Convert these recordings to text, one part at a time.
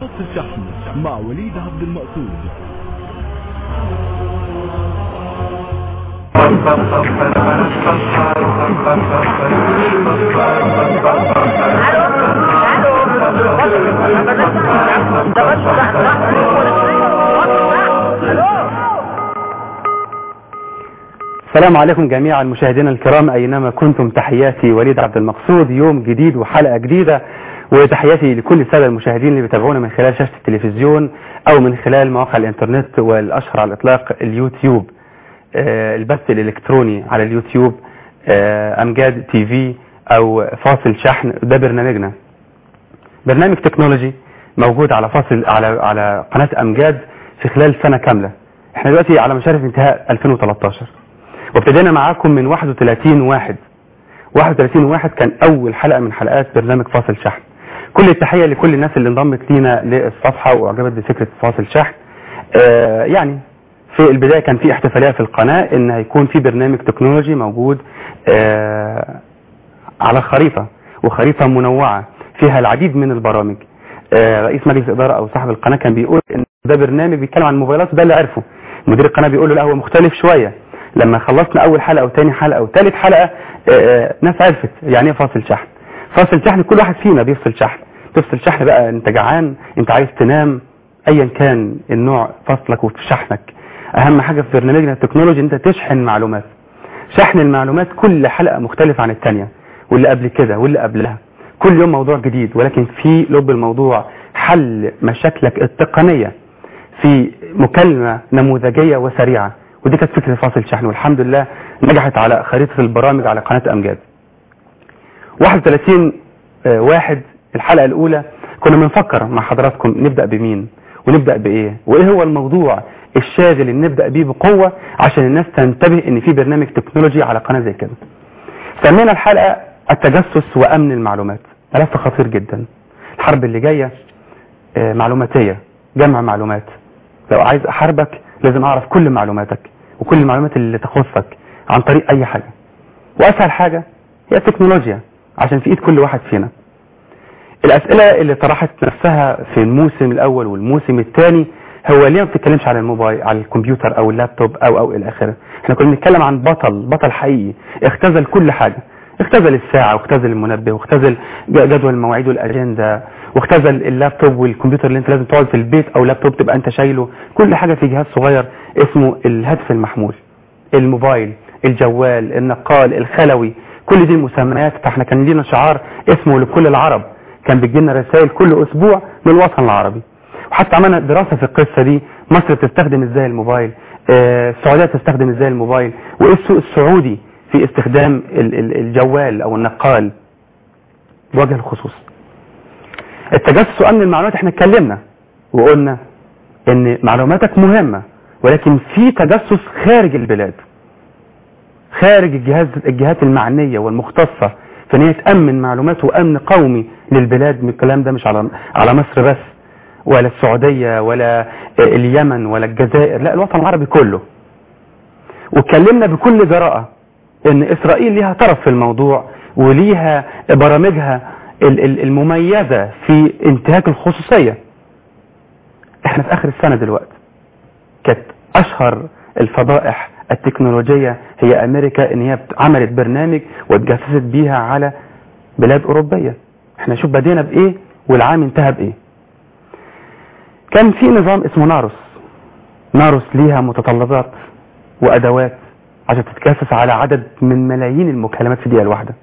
نص الشحن مع وليد عبد المقصود السلام عليكم جميعا مشاهدينا الكرام اينما كنتم تحياتي وليد عبد المقصود يوم جديد وحلقه جديده وتحياتي لكل الساده المشاهدين اللي بيتابعونا من خلال شاشه التلفزيون او من خلال مواقع الانترنت والاشهر على الاطلاق اليوتيوب آه، البث الالكتروني على اليوتيوب آه، امجاد تي في او فاصل شحن ده برنامجنا برنامج تكنولوجي موجود على فاصل على على قناه امجاد في خلال سنه كامله احنا دلوقتي على مشارف انتهاء 2013 وابتدينا معاكم من 31 واحد 31 واحد كان اول حلقه من حلقات برنامج فاصل شحن كل التحيه لكل الناس اللي انضمت لينا للصفحه واعجبت بفكره فاصل شحن آه يعني في البدايه كان في احتفاليه في القناه ان هيكون في برنامج تكنولوجي موجود آه على الخريطه وخريطه منوعه فيها العديد من البرامج آه رئيس مجلس الاداره او صاحب القناه كان بيقول ان ده برنامج بيتكلم عن الموبايلات وده اللي عرفه مدير القناه بيقول له لا هو مختلف شويه لما خلصنا اول حلقه وثاني حلقه وثالث حلقه آه، ناس عرفت يعني ايه فاصل شحن فاصل شحن كل واحد فينا بيفصل شحن تفصل شحن بقى انت جعان انت عايز تنام ايا كان النوع فصلك وفي شحنك اهم حاجه في برنامجنا التكنولوجي انت تشحن معلومات شحن المعلومات كل حلقه مختلفه عن الثانيه واللي قبل كده واللي قبلها كل يوم موضوع جديد ولكن في لب الموضوع حل مشاكلك التقنيه في مكالمه نموذجيه وسريعه ودي كانت فكره فاصل شحن والحمد لله نجحت على خريطه البرامج على قناه امجاد 31 آه، واحد الحلقه الاولى كنا بنفكر مع حضراتكم نبدا بمين ونبدا بايه وايه هو الموضوع الشاغل اللي نبدا بيه بقوه عشان الناس تنتبه ان في برنامج تكنولوجي على قناه زي كده سمينا الحلقه التجسس وامن المعلومات ملف خطير جدا الحرب اللي جايه آه، معلوماتيه جمع معلومات لو عايز احاربك لازم اعرف كل معلوماتك وكل المعلومات اللي تخصك عن طريق اي حاجه واسهل حاجه هي التكنولوجيا عشان في ايد كل واحد فينا الاسئله اللي طرحت نفسها في الموسم الاول والموسم الثاني هو ليه ما بتتكلمش على الموبايل على الكمبيوتر او اللابتوب او او الى اخره احنا كنا بنتكلم عن بطل بطل حقيقي اختزل كل حاجه اختزل الساعه واختزل المنبه واختزل ج- جدول المواعيد والاجنده واختزل اللابتوب والكمبيوتر اللي انت لازم تقعد في البيت او لابتوب تبقى انت شايله كل حاجه في جهاز صغير اسمه الهاتف المحمول الموبايل الجوال النقال الخلوي كل دي المسميات فاحنا كان لينا شعار اسمه لكل العرب كان بيجي لنا رسائل كل اسبوع من الوطن العربي وحتى عملنا دراسه في القصه دي مصر بتستخدم ازاي الموبايل آه، السعوديه بتستخدم ازاي الموبايل وايه السوق السعودي في استخدام ال- ال- الجوال او النقال بوجه الخصوص التجسس وامن المعلومات احنا اتكلمنا وقلنا ان معلوماتك مهمه ولكن في تجسس خارج البلاد خارج الجهاز الجهات المعنيه والمختصه في ان هي تامن معلومات وامن قومي للبلاد من الكلام ده مش على على مصر بس ولا السعوديه ولا اليمن ولا الجزائر لا الوطن العربي كله واتكلمنا بكل جراءه ان اسرائيل ليها طرف في الموضوع وليها برامجها ال- ال- المميزه في انتهاك الخصوصيه احنا في اخر السنه دلوقتي كانت اشهر الفضائح التكنولوجيه هي امريكا ان هي بت- عملت برنامج واتجسست بيها على بلاد اوروبيه احنا شوف بدينا بايه والعام انتهى بايه كان في نظام اسمه ناروس ناروس ليها متطلبات وادوات عشان تتجسس على عدد من ملايين المكالمات في دقيقه الواحده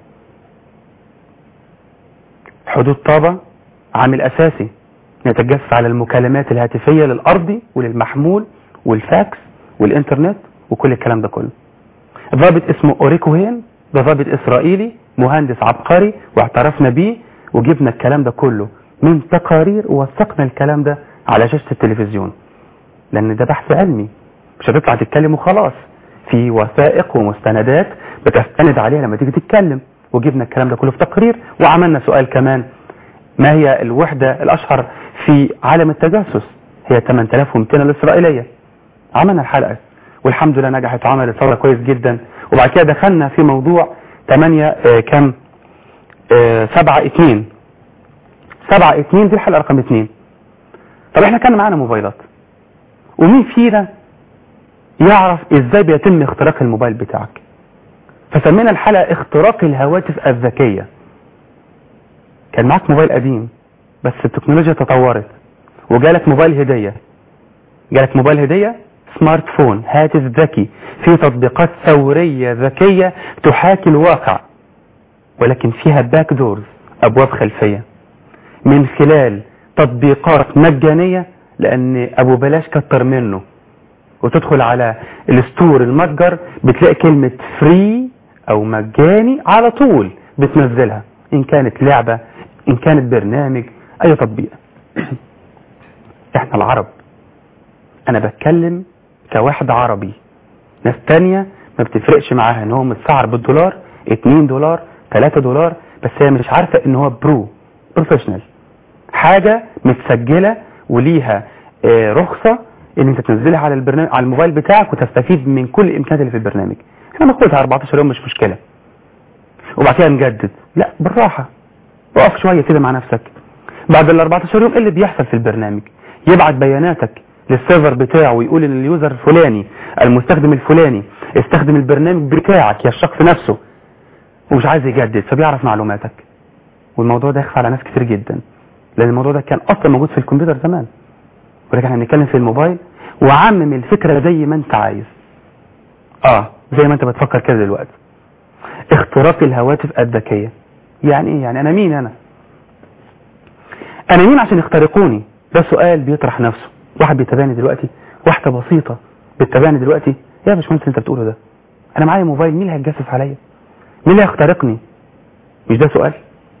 حدود طابة عامل أساسي يتجسس على المكالمات الهاتفية للأرضي وللمحمول والفاكس والإنترنت وكل الكلام ده كله ضابط اسمه أوريكو هين ده ضابط إسرائيلي مهندس عبقري واعترفنا بيه وجبنا الكلام ده كله من تقارير ووثقنا الكلام ده على شاشة التلفزيون لأن ده بحث علمي مش هتطلع تتكلم وخلاص في وثائق ومستندات بتستند عليها لما تيجي تتكلم وجبنا الكلام ده كله في تقرير وعملنا سؤال كمان ما هي الوحدة الأشهر في عالم التجسس هي 8200 الإسرائيلية عملنا الحلقة والحمد لله نجحت وعملت صدى كويس جدا وبعد كده دخلنا في موضوع 8 آه كام آه 7 2 7 2 دي الحلقة رقم 2 طب احنا كان معانا موبايلات ومين فينا يعرف ازاي بيتم اختراق الموبايل بتاعك فسمينا الحلقة اختراق الهواتف الذكية كان معاك موبايل قديم بس التكنولوجيا تطورت وجالك موبايل هدية جالك موبايل هدية سمارت فون هاتف ذكي فيه تطبيقات ثورية ذكية تحاكي الواقع ولكن فيها باك دورز أبواب خلفية من خلال تطبيقات مجانية لأن أبو بلاش كتر منه وتدخل على الستور المتجر بتلاقي كلمة فري أو مجاني على طول بتنزلها إن كانت لعبة إن كانت برنامج أي تطبيق إحنا العرب أنا بتكلم كواحد عربي ناس تانية ما بتفرقش معاها ان هو متسعر بالدولار 2 دولار 3 دولار بس هي مش عارفة ان هو برو بروفيشنال حاجة متسجلة وليها آه، رخصة ان انت تنزلها على البرنامج على الموبايل بتاعك وتستفيد من كل الامكانيات اللي في البرنامج احنا ناخدها 14 يوم مش مشكلة وبعد كده نجدد لا بالراحة اقف شوية كده مع نفسك بعد ال 14 يوم ايه اللي بيحصل في البرنامج يبعت بياناتك للسيرفر بتاعه ويقول ان اليوزر الفلاني المستخدم الفلاني استخدم البرنامج بتاعك يا الشخص نفسه ومش عايز يجدد فبيعرف معلوماتك والموضوع ده يخفى على ناس كتير جدا لان الموضوع ده كان اصلا موجود في الكمبيوتر زمان ولكن احنا بنتكلم في الموبايل وعمم الفكره زي ما انت عايز اه زي ما انت بتفكر كده دلوقتي اختراق الهواتف الذكيه يعني ايه يعني انا مين انا انا مين عشان يخترقوني ده سؤال بيطرح نفسه واحد بيتابعني دلوقتي واحده بسيطه بتتابعني دلوقتي يا باشمهندس انت بتقوله ده انا معايا موبايل مين اللي هيتجسس عليا مين اللي هيخترقني مش ده سؤال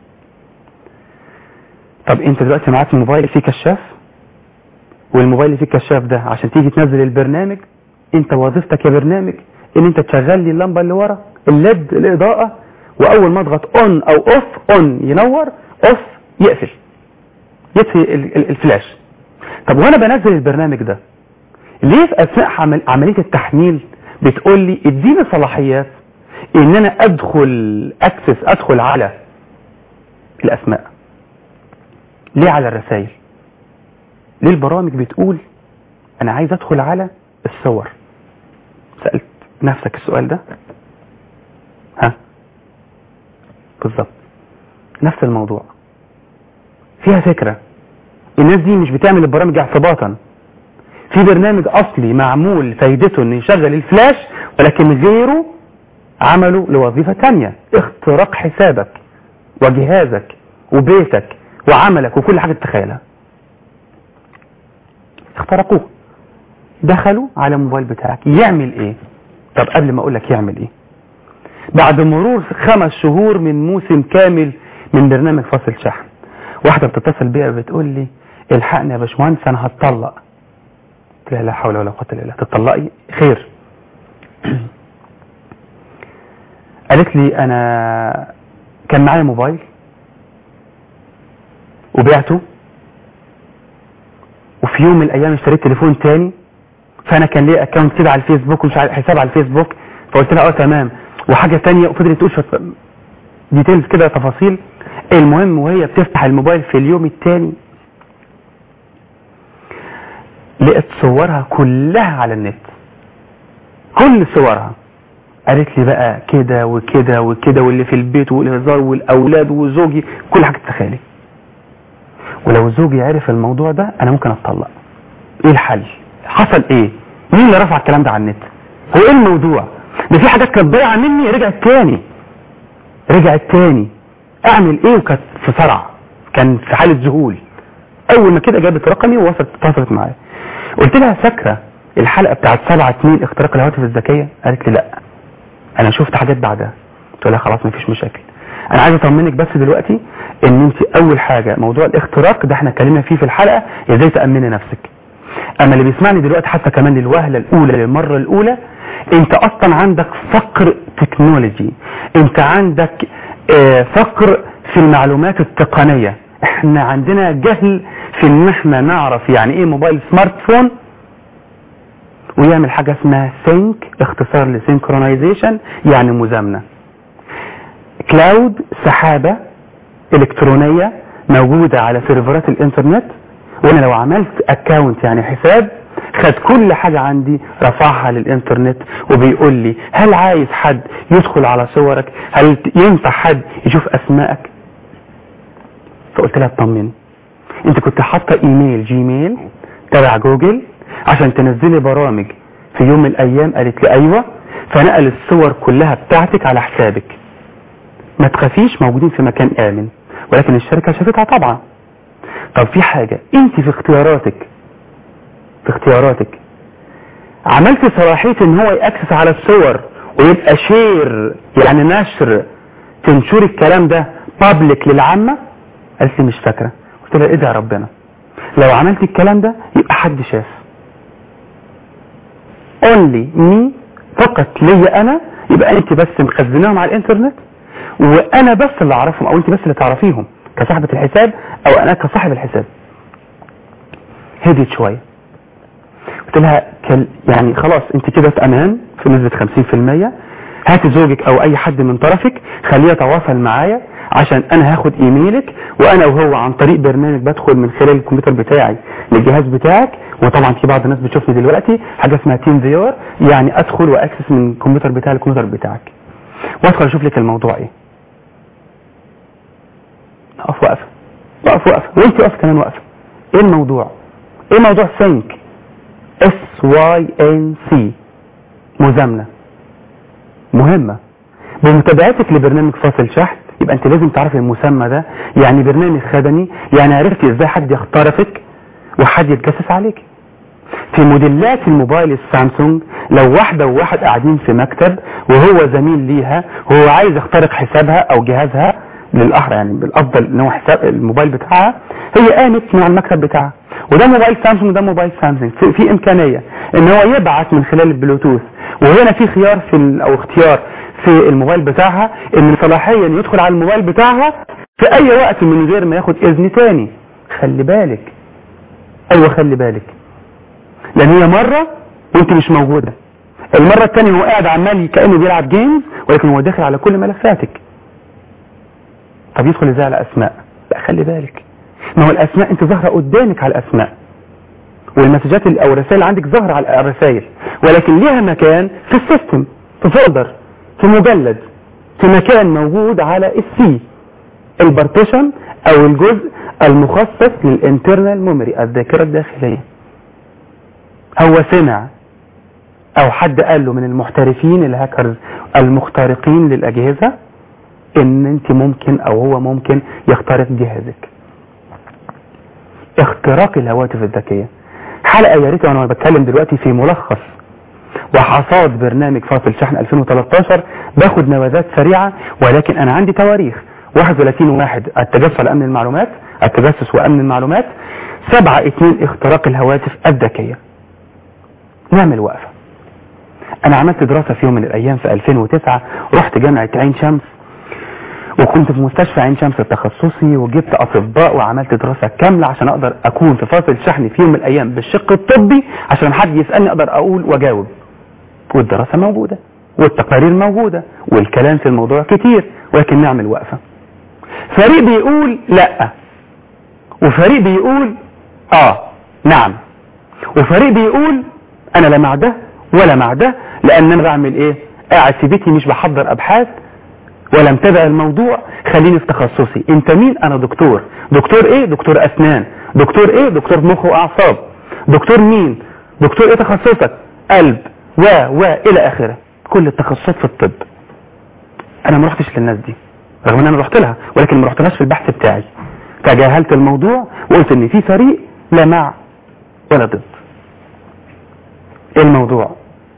طب انت دلوقتي معاك موبايل فيه كشاف والموبايل اللي فيه الكشاف ده عشان تيجي تنزل البرنامج انت وظيفتك يا برنامج ان انت تشغل لي اللمبه اللي ورا الليد الاضاءه واول ما اضغط اون او اوف اون ينور اوف يقفل يطفي ال- ال- الفلاش طب وانا بنزل البرنامج ده ليه في اثناء عمل عمليه التحميل بتقول لي اديني صلاحيات ان انا ادخل اكسس ادخل على الاسماء ليه على الرسائل ليه البرامج بتقول انا عايز ادخل على الصور سألت نفسك السؤال ده ها بالظبط نفس الموضوع فيها فكرة الناس دي مش بتعمل البرامج اعتباطا في برنامج اصلي معمول فايدته انه يشغل الفلاش ولكن غيره عمله لوظيفة تانية اختراق حسابك وجهازك وبيتك وعملك وكل حاجة تتخيلها اخترقوه دخلوا على الموبايل بتاعك يعمل ايه طب قبل ما اقول لك يعمل ايه بعد مرور خمس شهور من موسم كامل من برنامج فاصل شحن واحدة بتتصل بيا بتقول لي الحقني يا باشمهندس انا هتطلق قلت لها لا حول ولا قوة الا بالله تطلقي خير قالت لي انا كان معايا موبايل وبعته وفي يوم من الايام اشتريت تليفون تاني فانا كان ليا اكونت كده على الفيسبوك ومش عارف حساب على الفيسبوك فقلت لها اه تمام وحاجه تانية وفضلت تقول شويه ديتيلز كده تفاصيل المهم وهي بتفتح الموبايل في اليوم التاني لقيت صورها كلها على النت كل صورها قالت لي بقى كده وكده وكده واللي في البيت والهزار والاولاد وزوجي كل حاجه تتخيلي ولو زوجي عرف الموضوع ده انا ممكن اتطلق ايه الحل حصل ايه مين اللي رفع الكلام ده على النت هو ايه الموضوع ده في حاجات كانت ضايعه مني رجعت تاني رجعت تاني اعمل ايه وكانت في صرع كان في حاله ذهول اول ما كده جابت رقمي ووصلت اتصلت معايا قلت لها فاكره الحلقه بتاعت 7 2 اختراق الهواتف الذكيه قالت لي لا انا شفت حاجات بعدها قلت لها خلاص مفيش مشاكل انا عايز اطمنك بس دلوقتي ان انت اول حاجه موضوع الاختراق ده احنا اتكلمنا فيه في الحلقه ازاي تامني نفسك اما اللي بيسمعني دلوقتي حتى كمان للوهله الاولى للمره الاولى انت اصلا عندك فقر تكنولوجي انت عندك آه، فقر في المعلومات التقنيه احنا عندنا جهل في ان احنا نعرف يعني ايه موبايل سمارت فون ويعمل حاجه اسمها سينك اختصار لسينكرونايزيشن يعني مزامنه كلاود سحابه الكترونيه موجوده على سيرفرات الانترنت وانا لو عملت اكاونت يعني حساب خد كل حاجة عندي رفعها للانترنت وبيقول لي هل عايز حد يدخل على صورك هل ينفع حد يشوف اسمائك فقلت لها اطمني انت كنت حاطه ايميل جيميل تبع جوجل عشان تنزلي برامج في يوم من الايام قالت لي ايوه فنقل الصور كلها بتاعتك على حسابك ما تخافيش موجودين في مكان امن ولكن الشركة شافتها طبعا طب في حاجة انت في اختياراتك في اختياراتك عملت صلاحية ان هو يأكسس على الصور ويبقى شير يعني نشر تنشر الكلام ده بابليك للعامة قالت لي مش فاكرة قلت لها ادعي ربنا لو عملت الكلام ده يبقى حد شاف only me فقط ليا انا يبقى انت بس مخزناهم على الانترنت وانا بس اللي اعرفهم او انت بس اللي تعرفيهم كصاحبة الحساب او انا كصاحب الحساب هديت شوية قلت لها كل يعني خلاص انت كده في امان في نسبة 50% هات زوجك او اي حد من طرفك خليه يتواصل معايا عشان انا هاخد ايميلك وانا وهو عن طريق برنامج بدخل من خلال الكمبيوتر بتاعي للجهاز بتاعك وطبعا في بعض الناس بتشوفني دلوقتي حاجه اسمها تيم فيور يعني ادخل واكسس من الكمبيوتر بتاعي للكمبيوتر بتاعك وادخل اشوف لك الموضوع ايه اقف واقفه اقف واقفه وانت واقفه كمان واقفه ايه الموضوع ايه موضوع سينك اس واي ان سي مزامنه مهمه بمتابعتك لبرنامج فاصل شحن يبقى انت لازم تعرف المسمى ده يعني برنامج خدمي يعني عرفتي ازاي حد يخترقك وحد يتجسس عليك في موديلات الموبايل السامسونج لو واحدة وواحد قاعدين في مكتب وهو زميل ليها وهو عايز يخترق حسابها او جهازها للاحرى يعني بالافضل ان هو حساب الموبايل بتاعها هي قامت من على المكتب بتاعها وده موبايل سامسونج وده موبايل سامسونج في, في امكانيه ان هو يبعت من خلال البلوتوث وهنا في خيار في ال- او اختيار في الموبايل بتاعها ان صلاحيا يدخل على الموبايل بتاعها في اي وقت من غير ما ياخد اذن تاني خلي بالك ايوه خلي بالك لان هي مره وانت مش موجوده المره الثانيه هو قاعد عمال كانه بيلعب جيمز ولكن هو داخل على كل ملفاتك طب يدخل ازاي على اسماء لا خلي بالك ما هو الاسماء انت ظاهره قدامك على الاسماء والمسجات ال- او الرسائل عندك ظاهره على الرسائل ولكن ليها مكان في السيستم في فولدر في مجلد في مكان موجود على السي البارتيشن او الجزء المخصص للانترنال ميموري الذاكره الداخليه هو سمع او حد قال له من المحترفين الهاكرز المخترقين للاجهزه ان انت ممكن او هو ممكن يخترق جهازك اختراق الهواتف الذكيه حلقه يا ريت وانا بتكلم دلوقتي في ملخص وحصاد برنامج فاصل شحن 2013 باخد نبذات سريعه ولكن انا عندي تواريخ 31 واحد التجسس على امن المعلومات التجسس وامن المعلومات 7 2 اختراق الهواتف الذكيه نعمل وقفه انا عملت دراسه في يوم من الايام في 2009 رحت جامعه عين شمس وكنت في مستشفى عين شمس التخصصي وجبت اطباء وعملت دراسه كامله عشان اقدر اكون في فاصل شحن في يوم من الايام بالشق الطبي عشان لما حد يسالني اقدر اقول واجاوب والدراسه موجوده والتقارير موجوده والكلام في الموضوع كتير ولكن نعمل وقفه فريق بيقول لا وفريق بيقول اه نعم وفريق بيقول انا لا مع ده ولا مع ده لان انا بعمل ايه قاعد في بيتي مش بحضر ابحاث ولا متابع الموضوع خليني في تخصصي انت مين انا دكتور دكتور ايه دكتور اسنان دكتور ايه دكتور مخ واعصاب دكتور مين دكتور ايه تخصصك قلب و و الى اخره كل التخصصات في الطب انا ما رحتش للناس دي رغم ان انا رحت لها ولكن ما رحتلهاش في البحث بتاعي تجاهلت الموضوع وقلت ان في فريق لا مع ولا ضد ايه الموضوع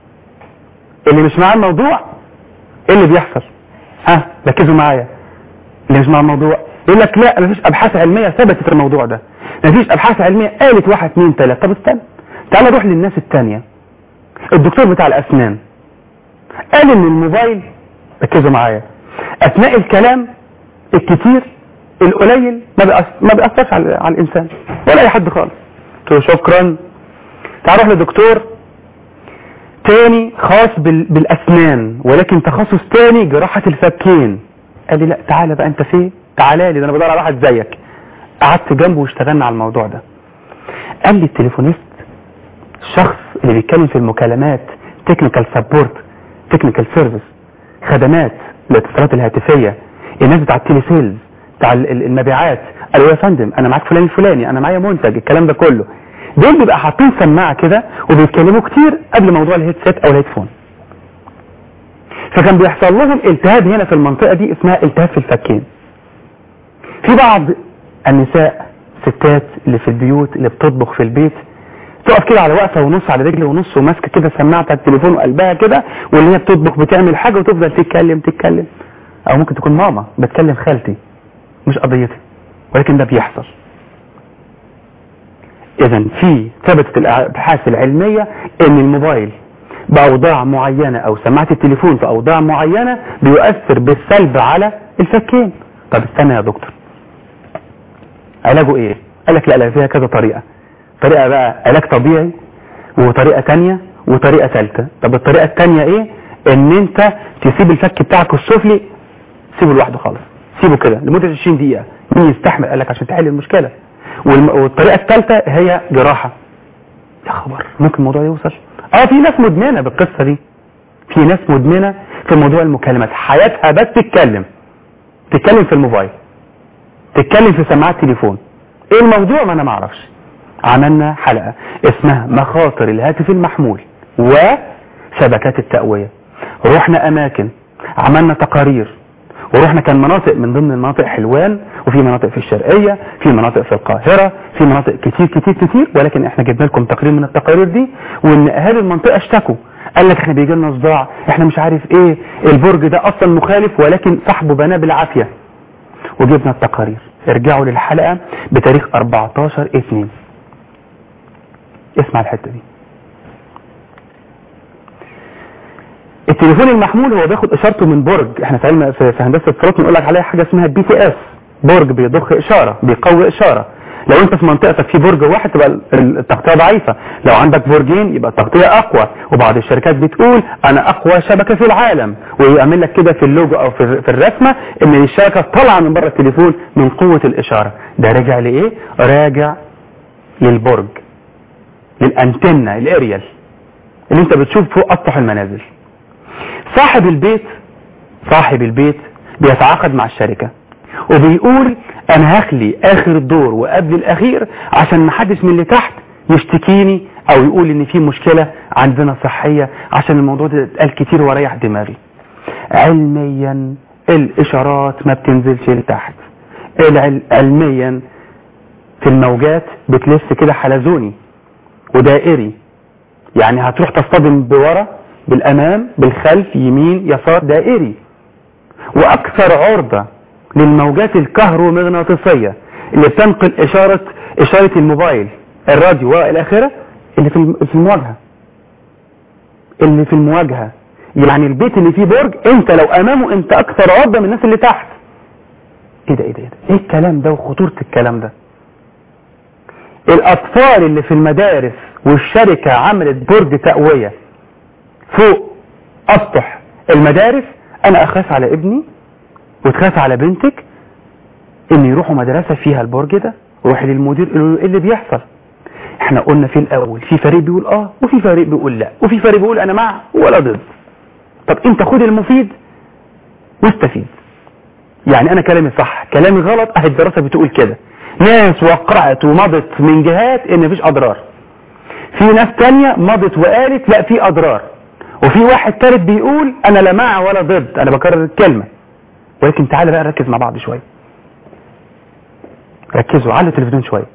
اللي مش مع الموضوع ايه اللي بيحصل ها ركزوا معايا اللي مش مع الموضوع يقول لك لا مفيش ابحاث علميه ثبتت الموضوع ده مفيش ابحاث علميه قالت واحد اثنين ثلاثه طب استنى تعال نروح للناس الثانيه الدكتور بتاع الاسنان قال ان الموبايل ركزوا معايا اثناء الكلام الكتير القليل ما بيأث- ما بيأثرش على, على الانسان ولا اي حد خالص قلت له شكرا تعال نروح لدكتور تاني خاص بال... بالاسنان ولكن تخصص تاني جراحة الفكين قال لي لا تعالى بقى انت فين تعالى لي ده انا بدور على واحد زيك قعدت جنبه واشتغلنا على الموضوع ده قال لي التليفونيست الشخص اللي بيتكلم في المكالمات تكنيكال سبورت تكنيكال سيرفيس خدمات الاتصالات الهاتفيه الناس بتاع التيلي سيلز بتاع ال- ال- المبيعات قالوا يا فندم انا معاك فلان الفلاني انا معايا منتج الكلام ده كله دول بيبقى حاطين سماعه كده وبيتكلموا كتير قبل موضوع الهيدسيت او الهيدفون فكان بيحصل لهم التهاب هنا في المنطقه دي اسمها التهاب في الفكين في بعض النساء ستات اللي في البيوت اللي بتطبخ في البيت تقف كده على وقفه ونص على رجل ونص وماسكه كده سماعه بتاعت التليفون وقلبها كده واللي هي بتطبخ بتعمل حاجه وتفضل تتكلم تتكلم او ممكن تكون ماما بتكلم خالتي مش قضيتي ولكن ده بيحصل اذا في ثبتت الابحاث العلميه ان الموبايل باوضاع معينه او سماعه التليفون في اوضاع معينه بيؤثر بالسلب على الفكين طب استنى يا دكتور علاجه ايه قال لك لا لا فيها كذا طريقه طريقه بقى علاج طبيعي وطريقه تانية وطريقه ثالثه طب الطريقه الثانيه ايه ان انت تسيب الفك بتاعك السفلي سيبه لوحده خالص سيبه كده لمده 20 دقيقه مين يستحمل قال لك عشان تحل المشكله والم... والطريقه الثالثه هي جراحه يا خبر ممكن الموضوع يوصل اه في ناس مدمنه بالقصه دي في ناس مدمنه في موضوع المكالمات حياتها بس تتكلم تتكلم في الموبايل تتكلم في سماعات تليفون ايه الموضوع ما انا ما اعرفش عملنا حلقه اسمها مخاطر الهاتف المحمول وشبكات التقويه رحنا اماكن عملنا تقارير ورحنا كان مناطق من ضمن المناطق حلوان وفي مناطق في الشرقية في مناطق في القاهرة في مناطق كتير كتير كتير ولكن احنا جبنا لكم تقرير من التقارير دي وان اهالي المنطقة اشتكوا قال لك احنا بيجي لنا صداع احنا مش عارف ايه البرج ده اصلا مخالف ولكن صاحبه بناه بالعافية وجبنا التقارير ارجعوا للحلقة بتاريخ 14 2 اسمع الحتة دي التليفون المحمول هو بياخد اشارته من برج احنا في علم في في هندسه الاتصالات بنقول لك عليها حاجه اسمها بي تي اس برج بيضخ اشاره بيقوي اشاره لو انت في منطقتك في برج واحد تبقى ال- التغطيه ضعيفه لو عندك برجين يبقى التغطيه اقوى وبعض الشركات بتقول انا اقوى شبكه في العالم ويعمل لك كده في اللوجو او في في الرسمه ان الشبكه طالعه من بره التليفون من قوه الاشاره ده راجع لايه راجع للبرج للانتنه الاريال اللي انت بتشوف فوق اسطح المنازل صاحب البيت صاحب البيت بيتعاقد مع الشركة وبيقول انا هخلي اخر الدور وقبل الاخير عشان محدش من اللي تحت يشتكيني او يقول ان في مشكلة عندنا صحية عشان الموضوع ده اتقال كتير وريح دماغي علميا الاشارات ما بتنزلش لتحت العل- علميا في الموجات بتلف كده حلزوني ودائري يعني هتروح تصطدم بورا بالامام بالخلف يمين يسار دائري واكثر عرضة للموجات الكهرومغناطيسية اللي بتنقل اشارة اشارة الموبايل الراديو والى اخره اللي في الم- في المواجهة اللي في المواجهة يعني البيت اللي فيه برج انت لو امامه انت اكثر عرضة من الناس اللي تحت ايه ده ايه ده ايه ده ايه الكلام ده وخطورة الكلام ده الاطفال اللي في المدارس والشركة عملت برج تقوية فوق اسطح المدارس انا اخاف على ابني وتخاف على بنتك ان يروحوا مدرسة فيها البرج ده روح للمدير قولوا له ايه اللي بيحصل احنا قلنا في الاول في فريق بيقول اه وفي فريق بيقول لا وفي فريق بيقول انا مع ولا ضد طب انت خد المفيد واستفيد يعني انا كلامي صح كلامي غلط اهي الدراسة بتقول كده ناس وقعت ومضت من جهات ان مفيش اضرار في ناس تانية مضت وقالت لا في اضرار وفي واحد تالت بيقول انا لا مع ولا ضد انا بكرر الكلمة ولكن تعالى بقى نركز مع بعض شوية ركزوا على التلفزيون شوية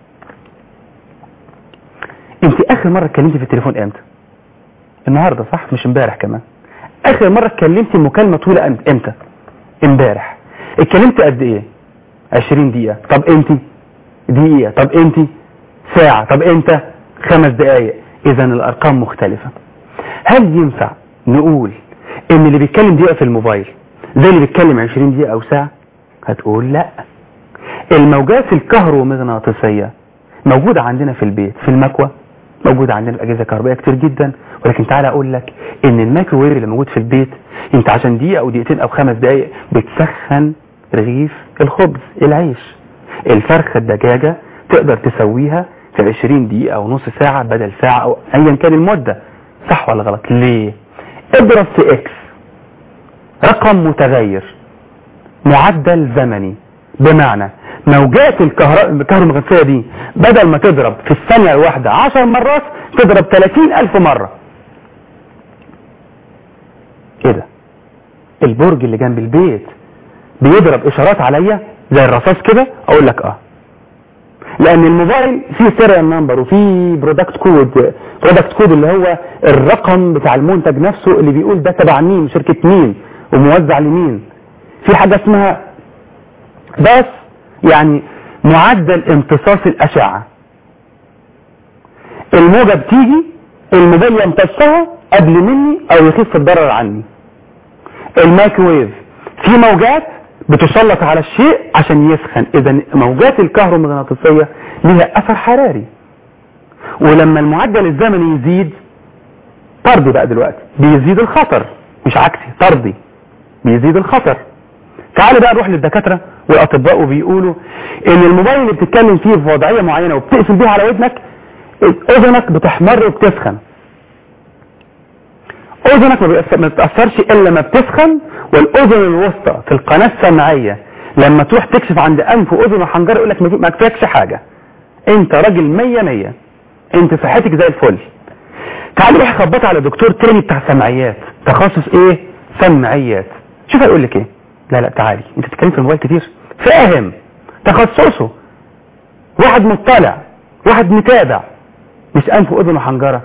انت اخر مرة اتكلمتي في التليفون امتى النهاردة صح مش امبارح كمان اخر مرة اتكلمتي مكالمة طويلة أم- امتى امبارح اتكلمت قد ايه 20 دقيقة طب انت دقيقة طب انت ساعة طب انت خمس دقايق اذا الارقام مختلفة هل ينفع نقول ان اللي بيتكلم دقيقة في الموبايل زي اللي بيتكلم 20 دقيقة او ساعة هتقول لا الموجات الكهرومغناطيسية موجودة عندنا في البيت في المكوى موجودة عندنا في أجهزة كهربائية كتير جدا ولكن تعالى أقول لك إن الميكروويف اللي موجود في البيت أنت عشان دقيقة أو دقيقتين أو خمس دقايق بتسخن رغيف الخبز العيش الفرخة الدجاجة تقدر تسويها في 20 دقيقة او نص ساعة بدل ساعة او ايا كان المدة صح ولا غلط ليه اضرب في اكس رقم متغير معدل زمني بمعنى موجات الكهرباء الكهرومغناطيسية دي بدل ما تضرب في الثانية الواحدة 10 مرات تضرب 30 ألف مرة ايه ده البرج اللي جنب البيت بيضرب اشارات عليا زي الرصاص كده اقول لك اه لان الموبايل فيه سيريال نمبر وفيه برودكت كود برودكت كود اللي هو الرقم بتاع المنتج نفسه اللي بيقول ده تبع مين شركة مين وموزع لمين في حاجة اسمها بس يعني معدل امتصاص الاشعة الموجة بتيجي الموبايل يمتصها قبل مني او يخف الضرر عني المايكرويف في موجات بتسلط على الشيء عشان يسخن اذا موجات الكهرومغناطيسية ليها اثر حراري ولما المعدل الزمني يزيد طردي بقى دلوقتي بيزيد الخطر مش عكسي طردي بيزيد الخطر تعالوا بقى نروح للدكاترة والاطباء وبيقولوا ان الموبايل اللي بتتكلم فيه في وضعية معينة وبتقفل بيها على ودنك اذنك بتحمر وبتسخن اذنك ما بتأثرش الا لما بتسخن والاذن الوسطى في القناة السمعية لما تروح تكشف عند انف واذن وحنجرة يقول لك ما كفاكش حاجة انت راجل مية مية انت صحتك زي الفل تعال روح خبط على دكتور تاني بتاع سمعيات تخصص ايه سمعيات شوف هيقول لك ايه لا لا تعالي انت بتتكلم في الموبايل كتير فاهم تخصصه واحد مطلع واحد متابع مش انف واذن وحنجرة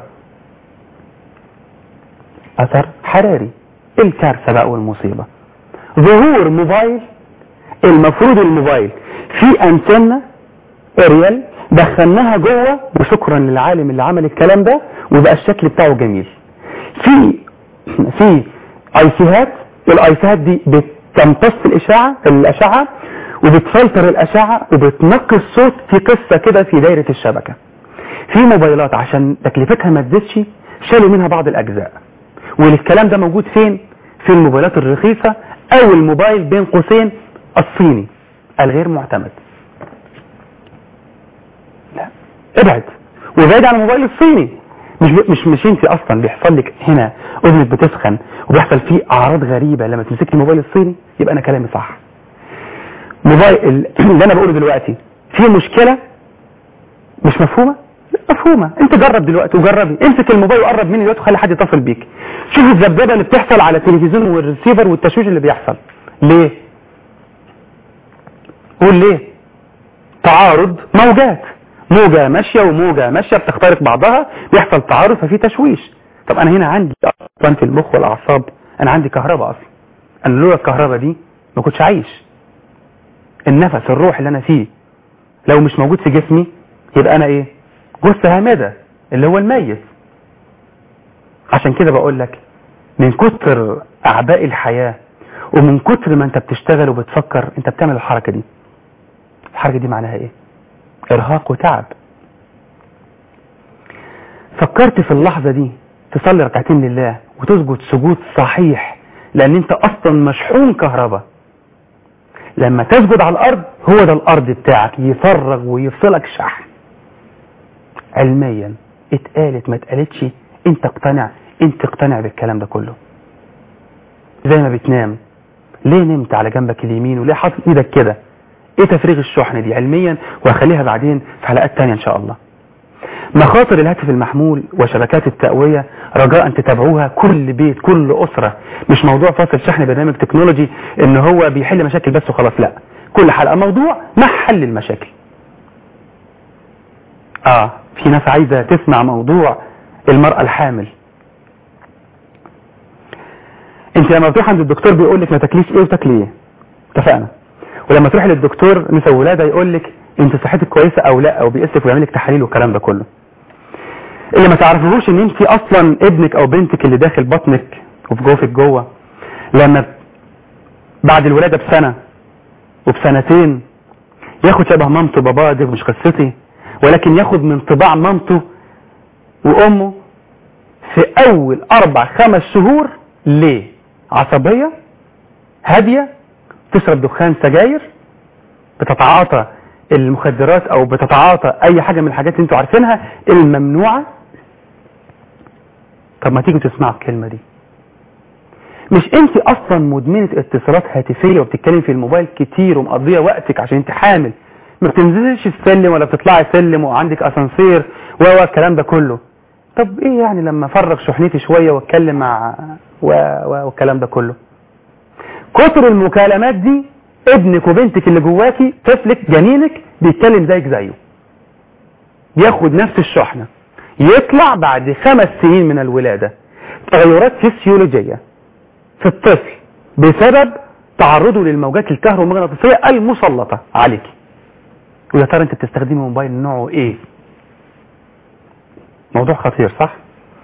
اثر حراري الكارثة بقى والمصيبة ظهور موبايل المفروض الموبايل في انتنة اريال دخلناها جوه وشكرا للعالم اللي عمل الكلام ده وبقى الشكل بتاعه جميل في في ايسيهات الايسيهات دي بتمتص الاشعة الاشعة وبتفلتر الاشعة وبتنقي الصوت في قصة كده في دايرة الشبكة في موبايلات عشان تكلفتها ما تزيدش شالوا منها بعض الاجزاء والكلام ده موجود فين في الموبايلات الرخيصة او الموبايل بين قوسين الصيني الغير معتمد لا ابعد وبعد عن الموبايل الصيني مش مش مش انت اصلا بيحصل لك هنا اذنك بتسخن وبيحصل فيه اعراض غريبة لما تمسكي الموبايل الصيني يبقى انا كلامي صح موبايل اللي انا بقوله دلوقتي فيه مشكلة مش مفهومة مفهومة انت جرب دلوقتي وجربي امسك الموبايل وقرب مني دلوقتي وخلي حد يتصل بيك شوف الذبذبه اللي بتحصل على التلفزيون والريسيفر والتشويش اللي بيحصل ليه قول ليه تعارض موجات موجة ماشية وموجة ماشية بتخترق بعضها بيحصل تعارض ففي تشويش طب انا هنا عندي اصلا في المخ والاعصاب انا عندي كهرباء اصلا انا لولا الكهرباء دي ما كنتش عايش النفس الروح اللي انا فيه لو مش موجود في جسمي يبقى انا ايه جثة هامدة اللي هو الميت عشان كده بقول لك من كتر اعباء الحياة ومن كتر ما انت بتشتغل وبتفكر انت بتعمل الحركة دي الحركة دي معناها ايه ارهاق وتعب فكرت في اللحظة دي تصلي ركعتين لله وتسجد سجود صحيح لان انت اصلا مشحون كهرباء لما تسجد على الارض هو ده الارض بتاعك يفرغ ويفصلك شحن علميا اتقالت ما اتقالتش انت اقتنع انت اقتنع بالكلام ده كله زي ما بتنام ليه نمت على جنبك اليمين وليه حاطط ايدك كده ايه تفريغ الشحن دي علميا وهخليها بعدين في حلقات تانية ان شاء الله مخاطر الهاتف المحمول وشبكات التقوية رجاء تتابعوها كل بيت كل أسرة مش موضوع فاصل شحن برنامج تكنولوجي ان هو بيحل مشاكل بس وخلاص لا كل حلقة موضوع مع حل المشاكل اه في ناس عايزة تسمع موضوع المرأة الحامل انت لما بتروح عند الدكتور بيقول لك ما تاكليش ايه وتاكلي ايه اتفقنا ولما تروح للدكتور نساء ولاده يقول لك انت صحتك كويسه او لا او بيقيسك ويعمل لك تحاليل والكلام ده كله اللي ما تعرفوش ان انت اصلا ابنك او بنتك اللي داخل بطنك وفي جوفك جوه لما بعد الولاده بسنه وبسنتين ياخد شبه مامته باباه دي مش قصتي ولكن ياخد من طباع مامته وامه في اول اربع خمس شهور ليه عصبية هادية تشرب دخان سجاير بتتعاطى المخدرات او بتتعاطى اي حاجة من الحاجات اللي انتوا عارفينها الممنوعة طب ما تيجوا تسمعوا الكلمة دي مش انت اصلا مدمنة اتصالات هاتفية وبتتكلم في الموبايل كتير ومقضية وقتك عشان انت حامل ما بتنزلش السلم ولا بتطلعي سلم وعندك اسانسير و و الكلام ده كله طب ايه يعني لما افرغ شحنتي شوية واتكلم مع و و والكلام ده كله كتر المكالمات دي ابنك وبنتك اللي جواكي طفلك جنينك بيتكلم زيك زيه ياخد نفس الشحنة يطلع بعد خمس سنين من الولادة تغيرات فسيولوجية في الطفل بسبب تعرضه للموجات الكهرومغناطيسية المسلطة عليك ويا ترى انت بتستخدمي موبايل نوعه ايه موضوع خطير صح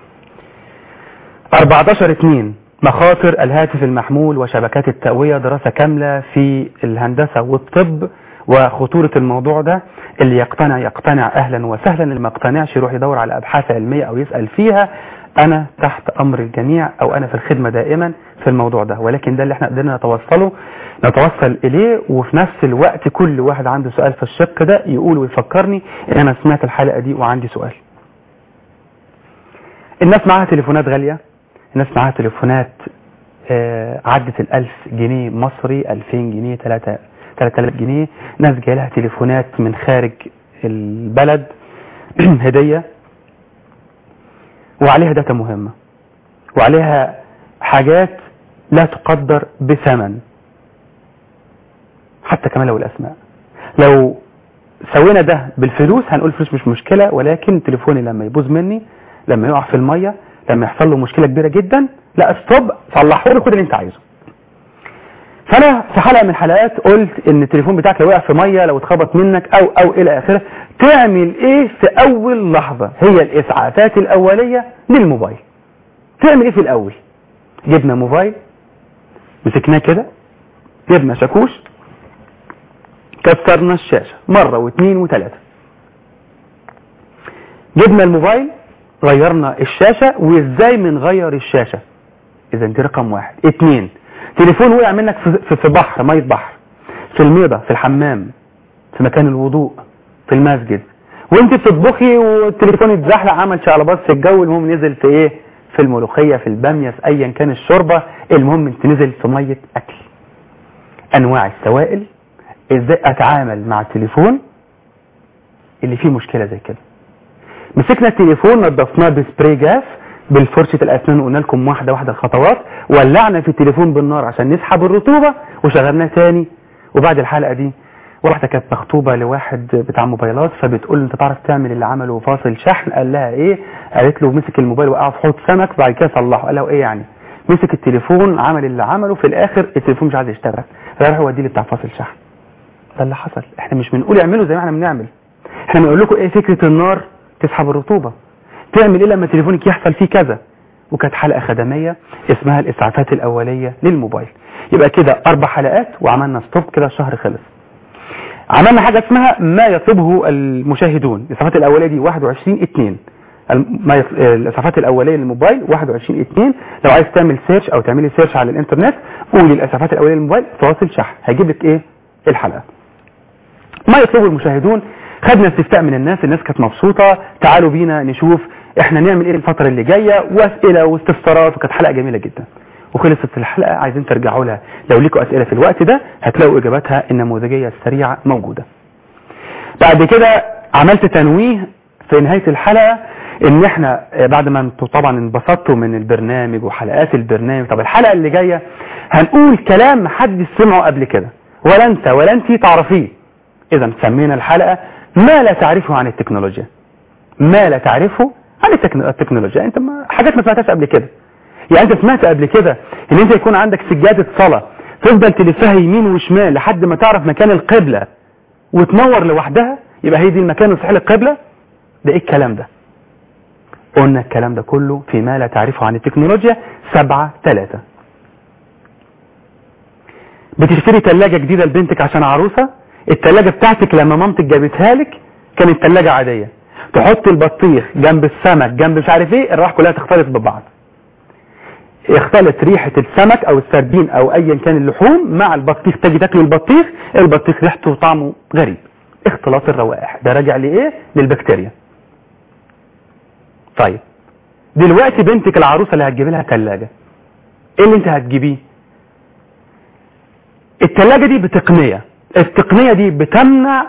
14 2 مخاطر الهاتف المحمول وشبكات التقوية دراسة كاملة في الهندسة والطب وخطورة الموضوع ده اللي يقتنع يقتنع أهلا وسهلا اللي ما يقتنعش يروح يدور على أبحاث علمية أو يسأل فيها أنا تحت أمر الجميع أو أنا في الخدمة دائما في الموضوع ده ولكن ده اللي احنا قدرنا نتوصله نتوصل إليه وفي نفس الوقت كل واحد عنده سؤال في الشق ده يقول ويفكرني إن أنا سمعت الحلقة دي وعندي سؤال الناس معاها تليفونات غالية الناس معاها تليفونات آه، عدت الألف جنيه مصري ألفين جنيه تلاتة تلاتة آلاف جنيه ناس جاي لها تليفونات من خارج البلد هدية وعليها داتا مهمة وعليها حاجات لا تقدر بثمن حتى كمان لو الأسماء لو سوينا ده بالفلوس هنقول فلوس مش مشكلة ولكن تليفوني لما يبوظ مني لما يقع في المية لما يحصل له مشكلة كبيرة جدا لا ستوب صلحه لي خد اللي انت عايزه فانا في حلقة من الحلقات قلت ان التليفون بتاعك لو وقع في مية لو اتخبط منك او او الى اخره تعمل ايه في اول لحظة هي الاسعافات الاولية للموبايل تعمل ايه في الاول جبنا موبايل مسكناه كده جبنا شاكوش كسرنا الشاشة مرة واثنين وثلاثة جبنا الموبايل غيرنا الشاشة وازاي بنغير الشاشة اذا دي رقم واحد اتنين تليفون وقع منك في, في بحر مية بحر في الميضة في الحمام في مكان الوضوء في المسجد وانت بتطبخي والتليفون اتزحلق عمل شقلباز في الجو المهم نزل في ايه في الملوخية في البامية في ايا كان الشوربة المهم انت نزل في مية اكل انواع السوائل ازاي اتعامل مع التليفون اللي فيه مشكلة زي كده مسكنا التليفون نضفناه بسبراي جاف بالفرشة الأسنان وقلنا لكم واحدة واحدة الخطوات ولعنا في التليفون بالنار عشان نسحب الرطوبة وشغلناه تاني وبعد الحلقة دي واحدة كانت مخطوبة لواحد بتاع موبايلات فبتقول له انت تعرف تعمل اللي عمله فاصل شحن قال لها ايه قالت له مسك الموبايل وقع في حوض سمك بعد كده صلحه قال له ايه يعني مسك التليفون عمل اللي عمله في الاخر التليفون مش عايز يشتغل فراح وديه بتاع فاصل شحن ده اللي حصل احنا مش بنقول اعملوا زي ما احنا بنعمل احنا بنقول لكم ايه فكرة النار تسحب الرطوبة تعمل ايه لما تليفونك يحصل فيه كذا وكانت حلقة خدمية اسمها الاسعافات الاولية للموبايل يبقى كده اربع حلقات وعملنا ستوب كده الشهر خلص عملنا حاجة اسمها ما يطلبه المشاهدون الاسعافات الاولية دي 21 2 ما يط... الاسعافات الاولية للموبايل 21 2 لو عايز تعمل سيرش او تعملي سيرش على الانترنت قولي الاسعافات الاولية للموبايل فواصل شحن هيجيب لك ايه الحلقة ما يطلبه المشاهدون خدنا استفتاء من الناس الناس كانت مبسوطة تعالوا بينا نشوف احنا نعمل ايه الفترة اللي جاية واسئلة واستفسارات وكانت حلقة جميلة جدا وخلصت الحلقة عايزين ترجعوا لها لو ليكوا اسئلة في الوقت ده هتلاقوا اجاباتها النموذجية السريعة موجودة بعد كده عملت تنويه في نهاية الحلقة ان احنا بعد ما انتوا طبعا انبسطتوا من البرنامج وحلقات البرنامج طب الحلقة اللي جاية هنقول كلام محدش سمعه قبل كده ولا انت ولا انت تعرفيه اذا سمينا الحلقة ما لا تعرفه عن التكنولوجيا ما لا تعرفه عن التكنولوجيا انت ما حاجات ما سمعتهاش قبل كده يعني انت سمعت قبل كده ان انت يكون عندك سجادة صلاة تفضل تلفها يمين وشمال لحد ما تعرف مكان القبلة وتنور لوحدها يبقى هي دي المكان الصحيح للقبلة ده ايه الكلام ده قلنا الكلام ده كله في ما لا تعرفه عن التكنولوجيا سبعة ثلاثة بتشتري ثلاجة جديدة لبنتك عشان عروسة الثلاجة بتاعتك لما مامتك جابتها لك كانت ثلاجة عادية تحط البطيخ جنب السمك جنب مش عارف ايه الراح كلها تختلط ببعض يختلط ريحة السمك او السردين او ايا كان اللحوم مع البطيخ تجي تاكل البطيخ البطيخ ريحته وطعمه غريب اختلاط الروائح ده راجع لايه للبكتيريا طيب دلوقتي بنتك العروسه اللي هتجيبي لها ثلاجه ايه اللي انت هتجيبيه الثلاجه دي بتقنيه التقنيه دي بتمنع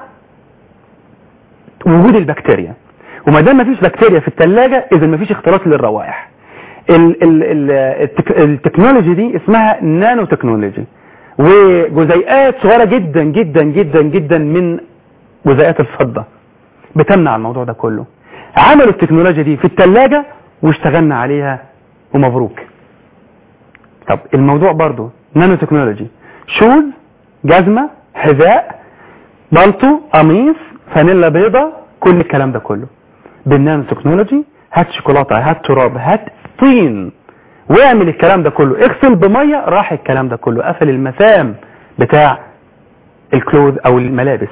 وجود البكتيريا وما دام مفيش بكتيريا في الثلاجه اذا مفيش اختلاط للروائح ال ال ال التك التكنولوجي دي اسمها نانو تكنولوجي وجزيئات صغيره جدا جدا جدا جدا من جزيئات الفضه بتمنع الموضوع ده كله عملوا التكنولوجيا دي في الثلاجه واشتغلنا عليها ومبروك طب الموضوع برضو نانو تكنولوجي شوز جزمه حذاء بلطو قميص فانيلا بيضة كل الكلام ده كله بالنانو تكنولوجي هات شوكولاته هات تراب هات طين واعمل الكلام ده كله اغسل بميه راح الكلام ده كله قفل المسام بتاع الكلوز او الملابس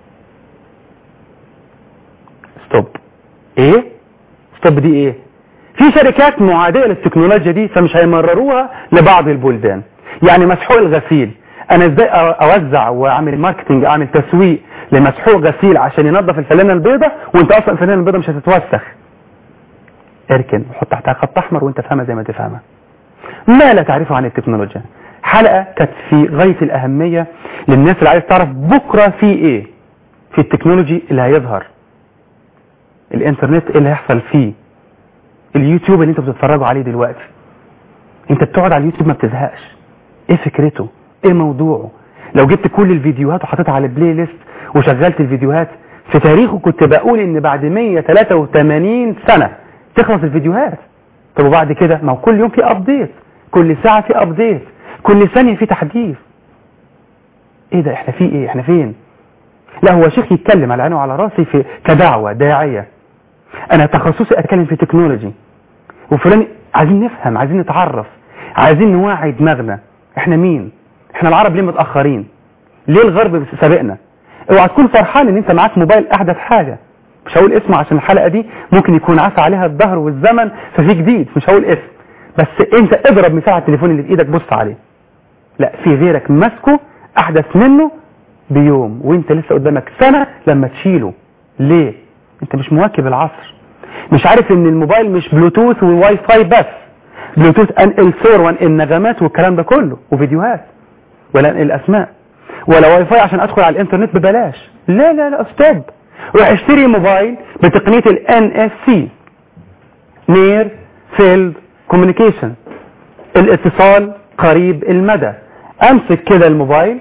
ستوب ايه ستوب دي ايه في شركات معادية للتكنولوجيا دي فمش هيمرروها لبعض البلدان يعني مسحوق الغسيل انا ازاي اوزع واعمل ماركتنج اعمل تسويق لمسحوق غسيل عشان ينظف الفانلة البيضاء وانت اصلا الفانلة البيضاء مش هتتوسخ اركن وحط تحتها خط احمر وانت فاهمها زي ما تفهمها ما لا تعرفه عن التكنولوجيا حلقة كانت في غاية الأهمية للناس اللي عايز تعرف بكرة في ايه في التكنولوجي اللي هيظهر الانترنت ايه اللي هيحصل فيه اليوتيوب اللي انت بتتفرجوا عليه دلوقتي انت بتقعد على اليوتيوب ما بتزهقش ايه فكرته ايه موضوعه لو جبت كل الفيديوهات وحطيتها على البلاي ليست وشغلت الفيديوهات في تاريخه كنت بقول ان بعد 183 سنة تخلص الفيديوهات طب وبعد كده ما هو كل يوم في ابديت كل ساعة في ابديت كل ثانية في تحديث ايه ده احنا في ايه احنا فين لا هو شيخ يتكلم على عينه وعلى راسي في كدعوة داعية انا تخصصي اتكلم في تكنولوجي وفلان عايزين نفهم عايزين نتعرف عايزين نوعي دماغنا احنا مين احنا العرب ليه متأخرين ليه الغرب سابقنا اوعى تكون فرحان ان انت معاك موبايل احدث حاجة مش هقول اسمه عشان الحلقة دي ممكن يكون عفى عليها الظهر والزمن ففي جديد مش هقول اسم بس انت اضرب مثال على التليفون اللي في ايدك بص عليه لا في غيرك ماسكه احدث منه بيوم وانت لسه قدامك سنة لما تشيله ليه انت مش مواكب العصر مش عارف ان الموبايل مش بلوتوث وواي فاي بس بلوتوث انقل صور وانقل نغمات والكلام ده كله وفيديوهات ولا انقل اسماء ولا واي فاي عشان ادخل على الانترنت ببلاش لا لا لا ستوب روح اشتري موبايل بتقنية ال NFC نير فيلد كوميونيكيشن الاتصال قريب المدى امسك كده الموبايل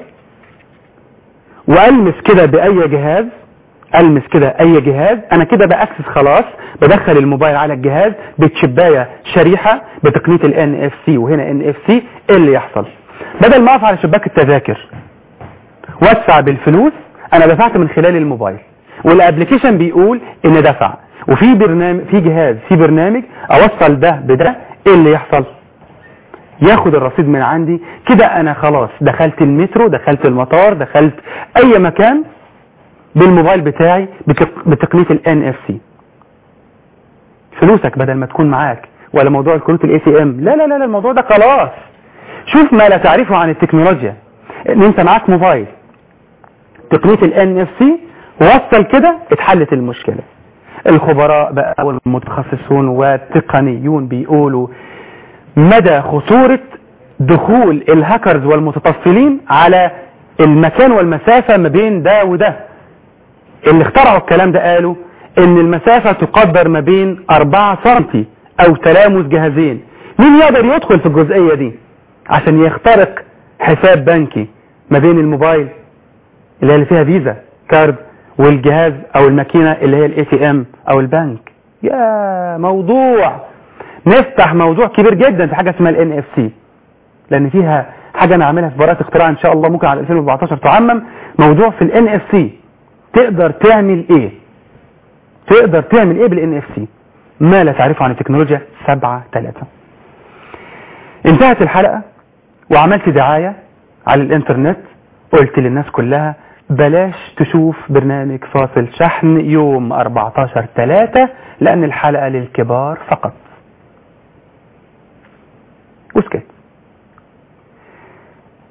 والمس كده باي جهاز المس كده اي جهاز انا كده باكسس خلاص بدخل الموبايل على الجهاز بتشباية شريحة بتقنية ال NFC وهنا NFC ايه اللي يحصل بدل ما اقف على شباك التذاكر وادفع بالفلوس انا دفعت من خلال الموبايل والابلكيشن بيقول ان دفع وفي برنامج في جهاز في برنامج اوصل ده بده ايه اللي يحصل ياخد الرصيد من عندي كده انا خلاص دخلت المترو دخلت المطار دخلت اي مكان بالموبايل بتاعي بتق... بتقنية ال NFC فلوسك بدل ما تكون معاك ولا موضوع الكروت الاي سي ام لا لا لا الموضوع ده خلاص شوف ما لا تعرفه عن التكنولوجيا ان انت معاك موبايل تقنية ال NFC وصل كده اتحلت المشكلة الخبراء بقى والمتخصصون والتقنيون بيقولوا مدى خطورة دخول الهاكرز والمتطفلين على المكان والمسافة ما بين ده وده اللي اخترعوا الكلام ده قالوا ان المسافة تقدر ما بين 4 سم او تلامس جهازين مين يقدر يدخل في الجزئية دي عشان يخترق حساب بنكي ما بين الموبايل اللي هي اللي فيها فيزا كارد والجهاز او الماكينة اللي هي الاي تي ام او البنك يا موضوع نفتح موضوع كبير جدا في حاجة اسمها الان اف سي لان فيها حاجة انا عاملها في براءة اختراع ان شاء الله ممكن على 2014 تعمم موضوع في الان اف سي تقدر تعمل ايه تقدر تعمل ايه بالان اف سي ما لا تعرفه عن التكنولوجيا سبعة ثلاثة انتهت الحلقة وعملت دعاية على الانترنت قلت للناس كلها بلاش تشوف برنامج فاصل شحن يوم 14 3 لان الحلقة للكبار فقط وسكت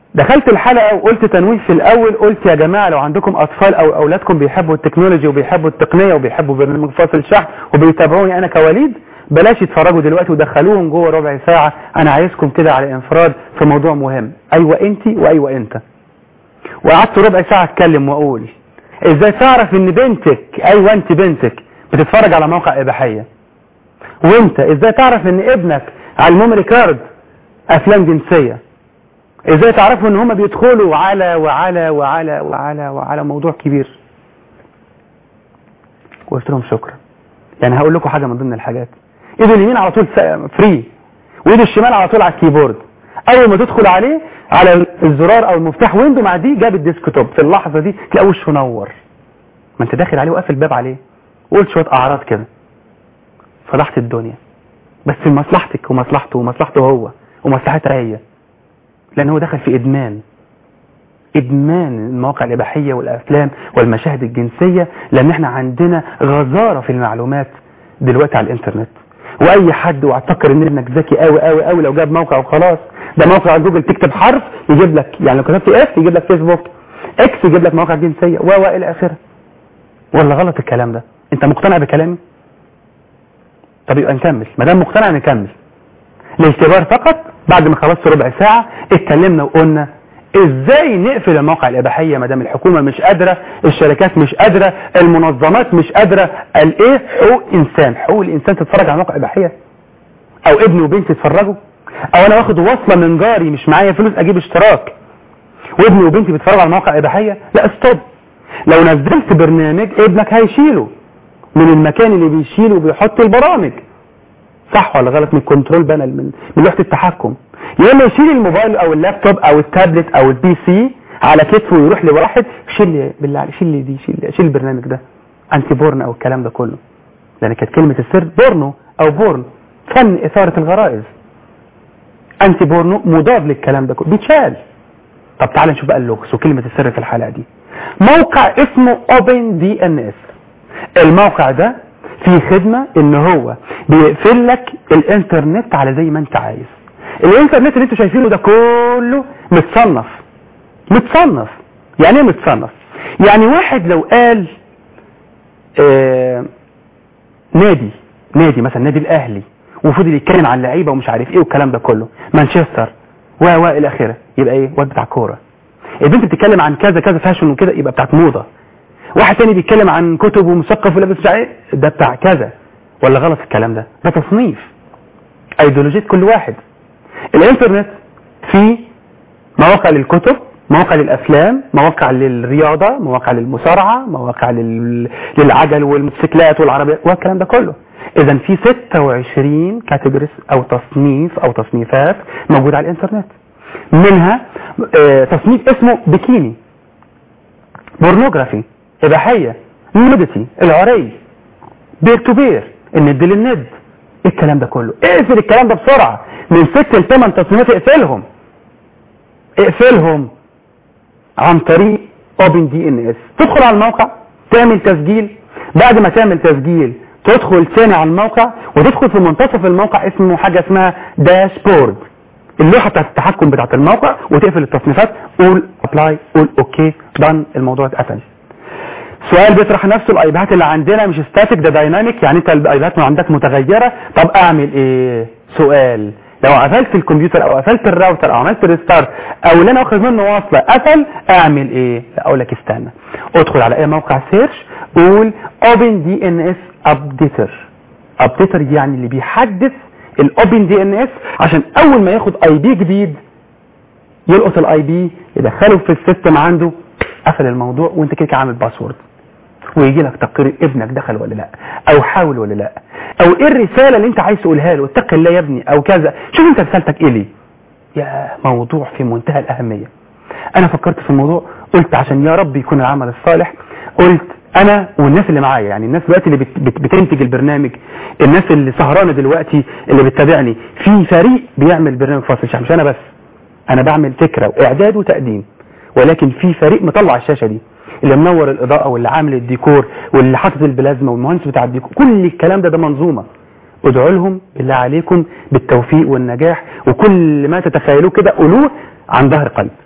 دخلت الحلقة وقلت تنويه في الأول قلت يا جماعة لو عندكم أطفال أو أولادكم بيحبوا التكنولوجي وبيحبوا التقنية وبيحبوا برنامج فاصل شحن وبيتابعوني أنا كوليد بلاش يتفرجوا دلوقتي ودخلوهم جوه ربع ساعة أنا عايزكم كده على انفراد في موضوع مهم أيوة أنت وأيوة أنت وقعدت ربع ساعة أتكلم وأقول إزاي تعرف إن بنتك أيوة أنت بنتك بتتفرج على موقع إباحية وأنت إزاي تعرف إن ابنك على الميموري كارد أفلام جنسية ازاي تعرفوا ان هم بيدخلوا على وعلى وعلى وعلى وعلى موضوع كبير قلت لهم شكرا يعني هقول لكم حاجة من ضمن الحاجات ايد اليمين على طول فري وايد الشمال على طول على الكيبورد اول ما تدخل عليه على الزرار او المفتاح ويندو مع دي جاب الديسكتوب في اللحظة دي تلاقي وشه نور ما انت داخل عليه وقافل الباب عليه وقلت شوية اعراض كده فضحت الدنيا بس لمصلحتك ومصلحته ومصلحته هو ومصلحتها هي لان هو دخل في ادمان ادمان المواقع الاباحيه والافلام والمشاهد الجنسيه لان احنا عندنا غزاره في المعلومات دلوقتي على الانترنت واي حد واعتقد ان ابنك ذكي قوي قوي قوي لو جاب موقع وخلاص ده موقع جوجل تكتب حرف يجيب لك يعني لو كتبت اف يجيب لك فيسبوك اكس يجيب لك مواقع جنسيه و و الى اخره ولا غلط الكلام ده انت مقتنع بكلامي طب يبقى نكمل ما دام مقتنع نكمل الاختبار فقط بعد ما خلصت ربع ساعة اتكلمنا وقلنا ازاي نقفل المواقع الاباحية ما دام الحكومة مش قادرة الشركات مش قادرة المنظمات مش قادرة الايه حقوق انسان حقوق الانسان تتفرج على مواقع اباحية او ابني وبنتي يتفرجوا او انا واخد وصلة من جاري مش معايا فلوس اجيب اشتراك وابني وبنتي بيتفرجوا على مواقع اباحية لا استوب لو نزلت برنامج ابنك هيشيله من المكان اللي بيشيله وبيحط البرامج صح ولا غلط من الكنترول بانل من من لوحه التحكم يا اما يشيل الموبايل او اللابتوب او التابلت او البي سي على كتفه ويروح لواحد شيل لي بالله عليك شيل لي دي شيل شيل البرنامج ده انتي بورن او الكلام ده كله لان كانت كلمه السر بورنو او بورن فن اثاره الغرائز انتي بورنو مضاد للكلام ده كله بيتشال طب تعال نشوف بقى اللغز وكلمه السر في الحلقه دي موقع اسمه اوبن دي ان اس الموقع ده في خدمة ان هو بيقفل لك الانترنت على زي ما انت عايز الانترنت اللي انتوا شايفينه ده كله متصنف متصنف يعني ايه متصنف يعني واحد لو قال آه نادي نادي مثلا نادي الاهلي وفضل يتكلم عن اللعيبه ومش عارف ايه والكلام ده كله مانشستر و و الى اخره يبقى ايه واد بتاع كوره البنت بتتكلم عن كذا كذا فاشن وكده يبقى بتاعت موضه واحد تاني بيتكلم عن كتب ومثقف ولابس مش عارف ده بتاع كذا ولا غلط الكلام ده ده تصنيف ايديولوجيه كل واحد الانترنت فيه مواقع للكتب مواقع للافلام مواقع للرياضه مواقع للمصارعه مواقع لل... للعجل والموتوسيكلات والعربيات والكلام ده كله اذا في 26 كاتيجوريز او تصنيف او تصنيفات موجوده على الانترنت منها آه تصنيف اسمه بكيني بورنوجرافي اباحيه نودتي العري بير تو بير الند للند الكلام ده كله اقفل الكلام ده بسرعه من ست لثمان تصنيفات اقفلهم اقفلهم عن طريق اوبن دي ان اس تدخل على الموقع تعمل تسجيل بعد ما تعمل تسجيل تدخل تاني على الموقع وتدخل في منتصف الموقع اسمه حاجه اسمها داشبورد اللوحه بتاعت التحكم بتاعت الموقع وتقفل التصنيفات قول ابلاي قول اوكي دان الموضوع اتقفل سؤال بيطرح نفسه الايباد اللي عندنا مش ستاتيك ده دايناميك يعني انت الايباد ما عندك متغيره طب اعمل ايه سؤال لو قفلت الكمبيوتر او قفلت الراوتر او عملت ريستارت او اللي انا واخد منه واصله قفل اعمل ايه اقول لك استنى ادخل على اي موقع سيرش قول اوبن دي ان اس ابديتر ابديتر يعني اللي بيحدث الاوبن دي ان اس عشان اول ما ياخد اي بي جديد يلقط الاي بي يدخله في السيستم عنده قفل الموضوع وانت كده عامل باسورد ويجي لك تقرير ابنك دخل ولا لا او حاول ولا لا او ايه الرساله اللي انت عايز تقولها له اتق الله يا ابني او كذا شوف انت رسالتك ايه ليه يا موضوع في منتهى الاهميه انا فكرت في الموضوع قلت عشان يا رب يكون العمل الصالح قلت انا والناس اللي معايا يعني الناس دلوقتي اللي بت بت بتنتج البرنامج الناس اللي سهرانه دلوقتي اللي بتتابعني في فريق بيعمل برنامج فاصل شحن مش انا بس انا بعمل فكره واعداد وتقديم ولكن في فريق مطلع الشاشه دي اللي منور الاضاءه واللي عامل الديكور واللي حاطط البلازما والمهندس بتاع الديكور كل الكلام ده ده منظومه ادعوا لهم بالله عليكم بالتوفيق والنجاح وكل ما تتخيلوه كده قولوه عن ظهر قلب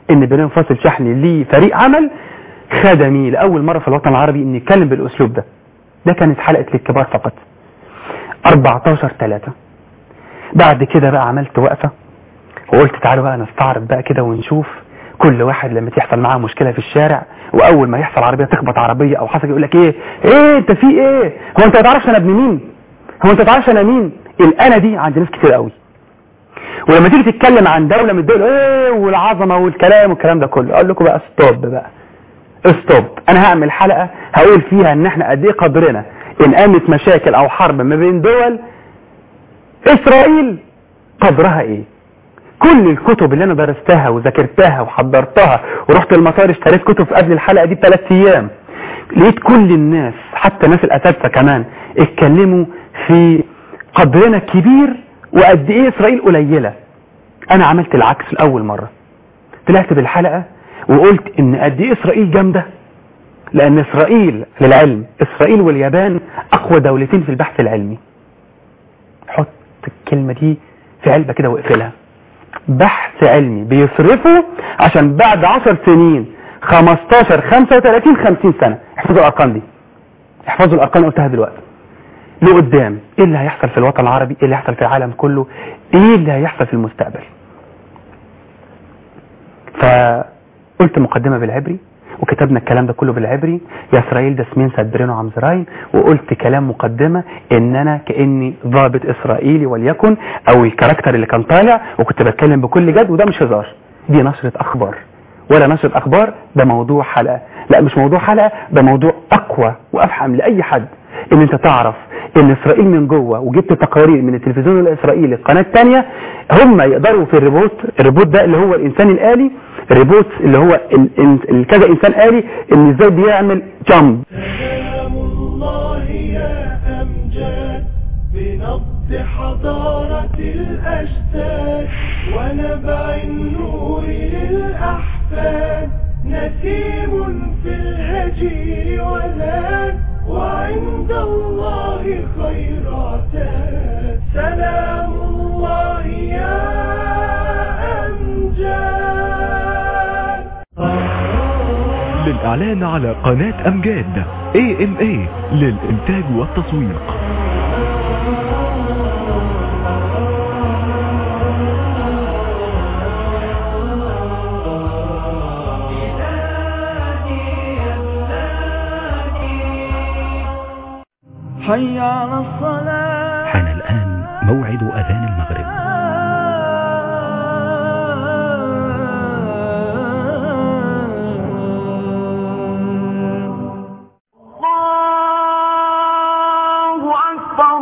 ان برنامج فاصل شحن ليه فريق عمل خدمي لاول مره في الوطن العربي ان يتكلم بالاسلوب ده ده كانت حلقه للكبار فقط 14 3 بعد كده بقى عملت وقفه وقلت تعالوا بقى نستعرض بقى كده ونشوف كل واحد لما تحصل معاه مشكله في الشارع واول ما يحصل عربيه تخبط عربيه او حصل يقول لك ايه ايه انت في ايه هو انت ما تعرفش انا ابن مين هو انت ما تعرفش انا مين الانا دي عند ناس كتير قوي ولما تيجي تتكلم عن دوله من الدول ايه والعظمه والكلام والكلام ده كله اقول لكم بقى ستوب بقى ستوب انا هعمل حلقه هقول فيها ان احنا قد ايه قدرنا ان قامت مشاكل او حرب ما بين دول اسرائيل قدرها ايه كل الكتب اللي انا درستها وذاكرتها وحضرتها ورحت المطار اشتريت كتب قبل الحلقه دي بثلاث ايام لقيت كل الناس حتى الناس الاساتذه كمان اتكلموا في قدرنا كبير وقد ايه اسرائيل قليله انا عملت العكس لاول مره طلعت بالحلقه وقلت ان قد ايه اسرائيل جامده لان اسرائيل للعلم اسرائيل واليابان اقوى دولتين في البحث العلمي حط الكلمه دي في علبه كده واقفلها بحث علمي بيصرفوا عشان بعد 10 سنين 15 35 50 سنه احفظوا الارقام دي احفظوا الارقام اللي قلتها دلوقتي لقدام ايه اللي هيحصل في الوطن العربي ايه اللي هيحصل في العالم كله ايه اللي هيحصل في المستقبل فقلت مقدمة بالعبري وكتبنا الكلام ده كله بالعبري يا اسرائيل ده سمين سدرينو عمزراين وقلت كلام مقدمة ان انا كاني ضابط اسرائيلي وليكن او الكاركتر اللي كان طالع وكنت بتكلم بكل جد وده مش هزار دي نشرة اخبار ولا نشرة اخبار ده موضوع حلقة لا مش موضوع حلقة ده موضوع اقوى وافهم لاي حد ان انت تعرف ان اسرائيل من جوه وجبت تقارير من التلفزيون الاسرائيلي القناه الثانيه هم يقدروا في الريبوت الريبوت ده اللي هو الانسان الالي الريبوت اللي هو ال- ال- ال- كذا انسان الي ان ازاي بيعمل جامب سلام الله يا أمجاد بنبض حضارة الأجداد ونبع النور للأحفاد نسيم في الهجير ولاد وعند الله خير عتاد سلام الله يا أمجاد للإعلان على قناة أمجاد AMA للإنتاج والتسويق حي على الصلاة حان الآن موعد أذان المغرب الله أكبر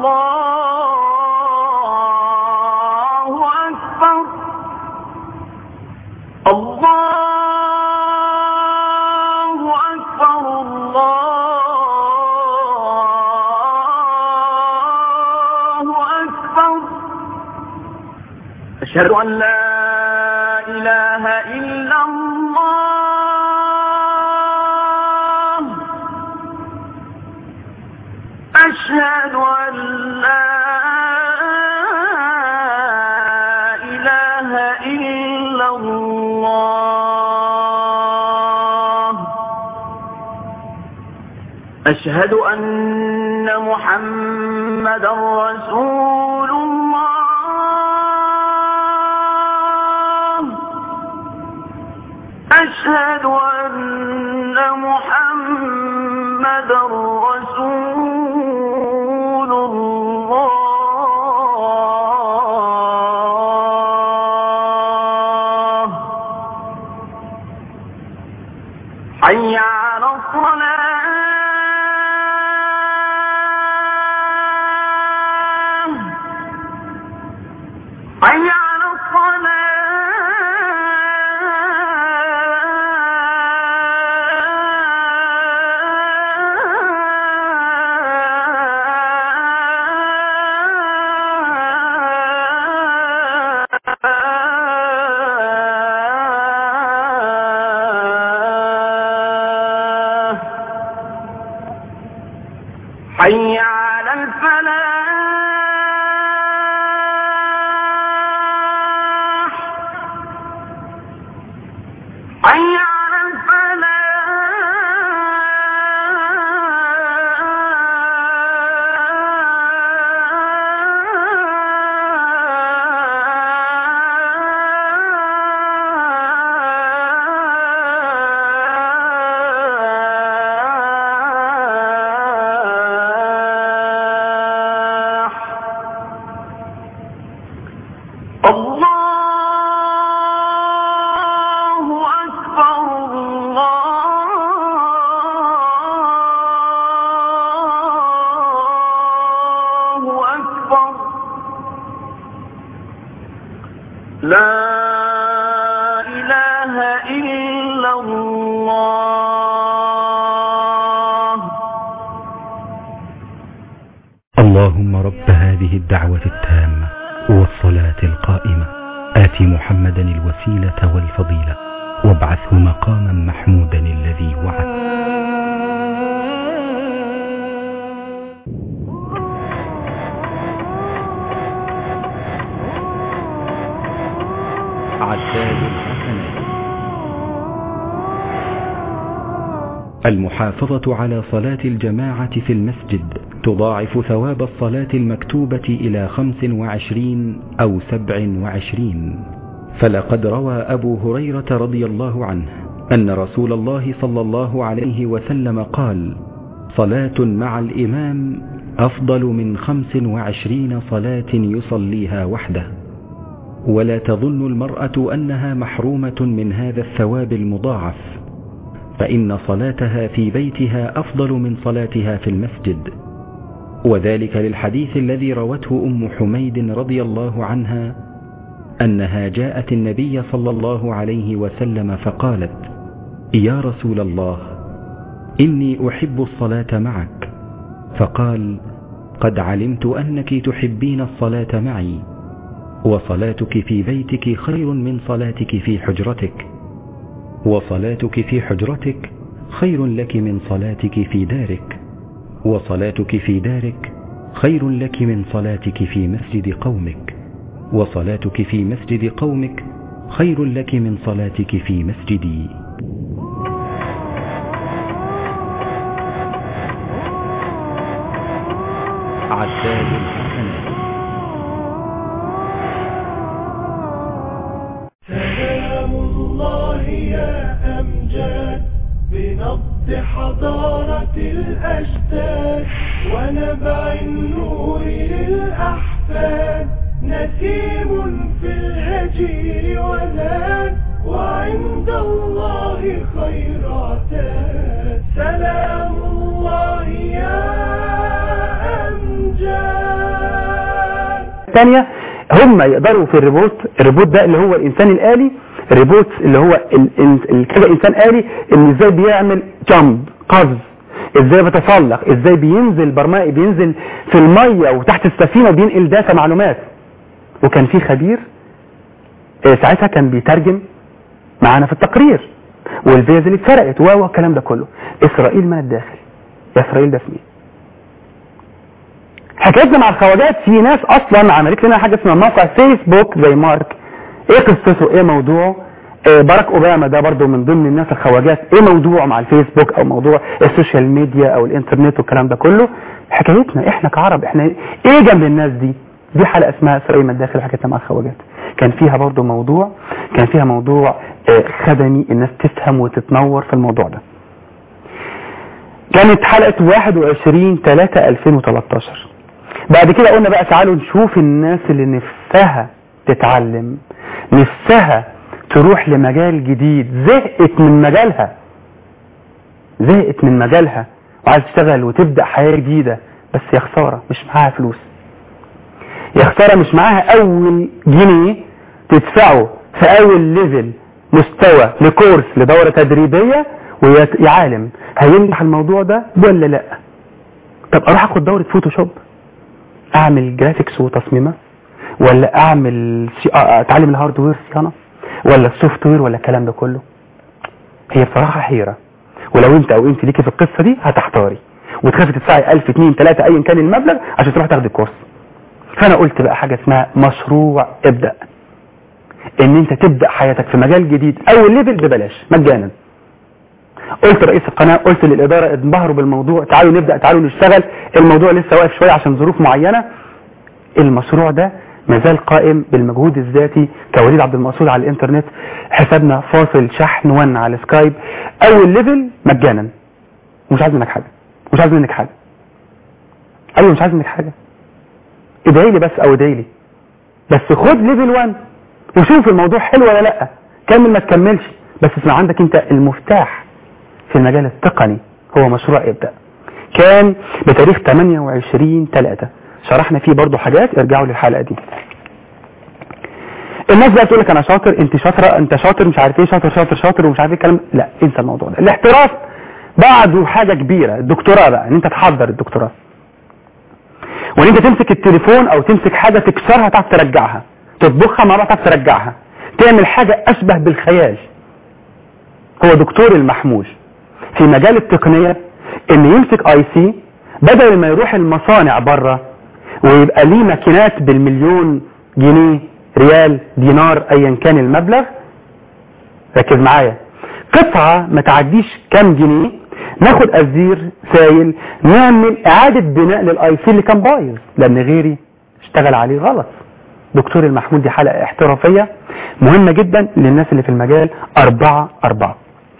الله أكبر الله أكبر الله أكبر أشهد أن لا إله إلا الله أشهد أن لا إله إلا الله أشهد أن محمد رسول الله أشهد أن محمد رسول الله حي على الصلاة حي على الصلاة حي على الفلاح أكبر لا إله إلا الله اللهم رب هذه الدعوة التامة والصلاة القائمة آت محمدا الوسيلة والفضيلة وابعثه مقاما محمودا الذي وعد عداد الحسنات المحافظة على صلاة الجماعة في المسجد تضاعف ثواب الصلاة المكتوبة إلى خمس وعشرين أو سبع وعشرين فلقد روى أبو هريرة رضي الله عنه أن رسول الله صلى الله عليه وسلم قال صلاة مع الإمام أفضل من خمس وعشرين صلاة يصليها وحده ولا تظن المرأة أنها محرومة من هذا الثواب المضاعف فإن صلاتها في بيتها أفضل من صلاتها في المسجد وذلك للحديث الذي روته أم حميد رضي الله عنها أنها جاءت النبي صلى الله عليه وسلم فقالت يا رسول الله إني أحب الصلاة معك فقال قد علمت أنك تحبين الصلاة معي وصلاتك في بيتك خير من صلاتك في حجرتك وصلاتك في حجرتك خير لك من صلاتك في دارك وصلاتك في دارك خير لك من صلاتك في مسجد قومك وصلاتك في مسجد قومك خير لك من صلاتك في مسجدي عداد الحسنات سلام الله يا أمجاد بنبض حضارة الأجداد ونبع النور للأحفاد نسيم في الهجير وناد وعند الله خير عتاد سلام الله يا أمجاد الثانية هم يقدروا في الريبوت الريبوت ده اللي هو الانسان الالي الريبوت اللي هو ال- ال- ال- كذا انسان الي ان ازاي بيعمل جامب قفز ازاي بيتسلق ازاي بينزل برمائي بينزل في المية وتحت السفينة وبينقل داتا معلومات وكان في خبير آه، ساعتها كان بيترجم معانا في التقرير والفيز اللي اتسرقت و الكلام ده كله اسرائيل من الداخل يا اسرائيل ده في مين حكايتنا مع الخواجات في ناس اصلا عملت لنا حاجه اسمها موقع فيسبوك زي مارك ايه قصته ايه موضوعه آه، باراك اوباما ده برضو من ضمن الناس الخواجات ايه موضوعه مع الفيسبوك او موضوع السوشيال ميديا او الانترنت والكلام ده كله حكايتنا احنا كعرب احنا ايه جنب الناس دي دي حلقه اسمها اسرائيل من الداخل حكايتنا مع الخواجات كان فيها برضو موضوع كان فيها موضوع آه، خدمي الناس تفهم وتتنور في الموضوع ده كانت حلقة 21 3 2013 بعد كده قلنا بقى تعالوا نشوف الناس اللي نفسها تتعلم نفسها تروح لمجال جديد زهقت من مجالها زهقت من مجالها وعايز تشتغل وتبدأ حياة جديدة بس يا خسارة مش معاها فلوس يا خسارة مش معاها أول جنيه تدفعه في أول ليفل مستوى لكورس لدورة تدريبية ويا عالم هينجح الموضوع ده ولا لا طب اروح اخد دورة فوتوشوب اعمل جرافيكس وتصميمات ولا اعمل سي... آه، اتعلم الهاردوير صيانه ولا السوفت وير ولا الكلام ده كله هي بصراحه حيره ولو انت او انت ليكي في القصه دي هتحتاري وتخافي تدفعي 1000 2 3 ايا كان المبلغ عشان تروح تاخدي الكورس فانا قلت بقى حاجه اسمها مشروع ابدا ان انت تبدا حياتك في مجال جديد اول ليفل ببلاش مجانا قلت رئيس القناة قلت للإدارة انبهروا بالموضوع تعالوا نبدأ تعالوا نشتغل الموضوع لسه واقف شوية عشان ظروف معينة المشروع ده مازال قائم بالمجهود الذاتي كوليد عبد المقصود على الانترنت حسابنا فاصل شحن ون على سكايب اول ليفل مجانا ومش عايز منك حاجة مش عايز منك حاجة ايوه مش عايز منك حاجة ادعي لي بس او ادعي لي بس خد ليفل 1 وشوف الموضوع حلو ولا لا كمل ما تكملش بس اسمع عندك انت المفتاح في المجال التقني هو مشروع ابدأ كان بتاريخ 28 3 شرحنا فيه برضو حاجات ارجعوا للحلقة دي الناس بقى تقول لك انا شاطر انت شاطره انت شاطر مش عارف ايه شاطر شاطر شاطر ومش عارف ايه الكلام لا انسى الموضوع ده الاحتراف بعده حاجه كبيره الدكتوراه بقى ان انت تحضر الدكتوراه وان انت تمسك التليفون او تمسك حاجه تكسرها تعرف ترجعها تطبخها مره تعرف ترجعها تعمل حاجه اشبه بالخيال هو دكتور المحمول في مجال التقنيه ان يمسك اي سي بدل ما يروح المصانع بره ويبقى ليه ماكينات بالمليون جنيه ريال دينار ايا كان المبلغ ركز معايا قطعة ما تعديش كام جنيه ناخد ازير سايل نعمل اعادة بناء للاي سي اللي كان بايظ لان غيري اشتغل عليه غلط دكتور المحمود دي حلقة احترافية مهمة جدا للناس اللي في المجال أربعة أربعة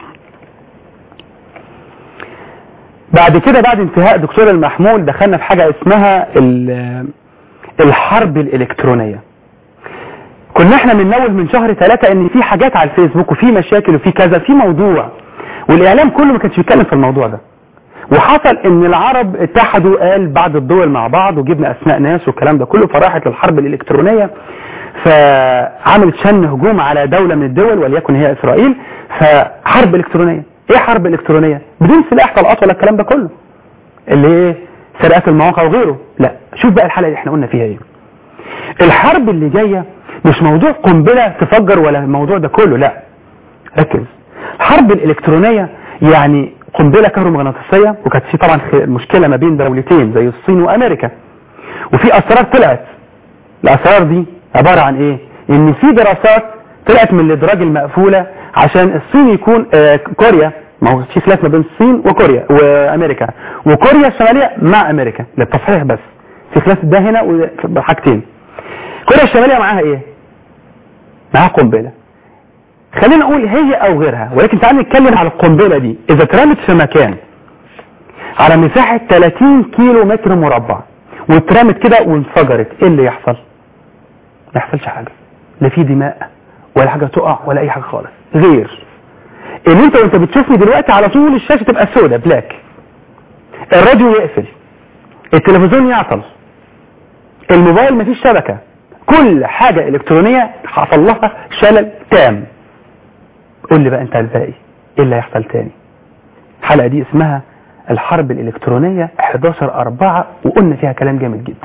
بعد كده بعد انتهاء دكتور المحمول دخلنا في حاجة اسمها ال- الحرب الإلكترونية كنا احنا بننول من شهر ثلاثة ان في حاجات على الفيسبوك وفي مشاكل وفي كذا في موضوع والاعلام كله ما كانش بيتكلم في الموضوع ده وحصل ان العرب اتحدوا قال بعض الدول مع بعض وجبنا اسماء ناس والكلام ده كله فراحت للحرب الالكترونية فعملت شن هجوم على دولة من الدول وليكن هي اسرائيل فحرب الكترونية ايه حرب الكترونية بدون سلاح طلقات ولا الكلام ده كله اللي ايه سرقات المواقع وغيره لا شوف بقى الحلقة اللي احنا قلنا فيها ايه الحرب اللي جاية مش موضوع قنبلة تفجر ولا الموضوع ده كله لا ركز الحرب الإلكترونية يعني قنبلة كهرومغناطيسية وكانت في طبعا خ- مشكلة ما بين دولتين زي الصين وأمريكا وفي أسرار طلعت الأسرار دي عبارة عن إيه؟ إن في دراسات طلعت من الإدراج المقفولة عشان الصين يكون آه كوريا ما هو في خلاف ما بين الصين وكوريا وأمريكا وكوريا الشمالية مع أمريكا للتصحيح بس في خلاف ده هنا وحاجتين كوريا الشمالية معاها ايه معاها قنبلة خلينا نقول هي او غيرها ولكن تعال نتكلم على القنبلة دي اذا اترمت في مكان على مساحة 30 كيلو متر مربع واترمت كده وانفجرت ايه اللي يحصل ما يحصلش حاجة لا في دماء ولا حاجة تقع ولا اي حاجة خالص غير ان انت وانت بتشوفني دلوقتي على طول الشاشة تبقى سودة بلاك الراديو يقفل التلفزيون يعطل الموبايل مفيش شبكة كل حاجة الكترونية حصل لها شلل تام قول لي بقى انت الباقي ايه اللي هيحصل تاني الحلقة دي اسمها الحرب الالكترونية 11 4 وقلنا فيها كلام جامد جدا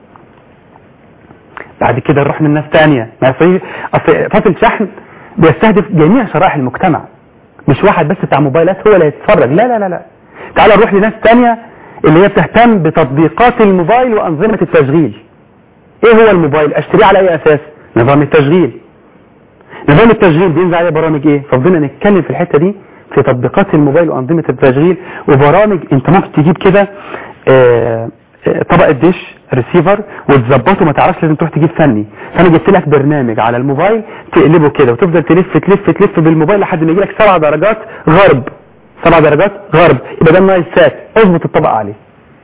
بعد كده نروح للناس تانية ما في اصل فاصل شحن بيستهدف جميع شرائح المجتمع مش واحد بس بتاع موبايلات هو اللي هيتفرج لا لا لا لا تعال نروح لناس تانية اللي هي بتهتم بتطبيقات الموبايل وأنظمة التشغيل ايه هو الموبايل اشتريه على اي اساس نظام التشغيل نظام التشغيل بينزل عليه برامج ايه ففضلنا نتكلم في الحتة دي في تطبيقات الموبايل وأنظمة التشغيل وبرامج انت ممكن تجيب كده آه، آه، طبق الدش ريسيفر وتظبطه ما تعرفش لازم تروح تجيب فني فانا جبت لك برنامج على الموبايل تقلبه كده وتفضل تلف تلف تلف بالموبايل لحد ما يجي لك سبع درجات غرب سبع درجات غرب يبقى ده النايل سات اظبط الطبق عليه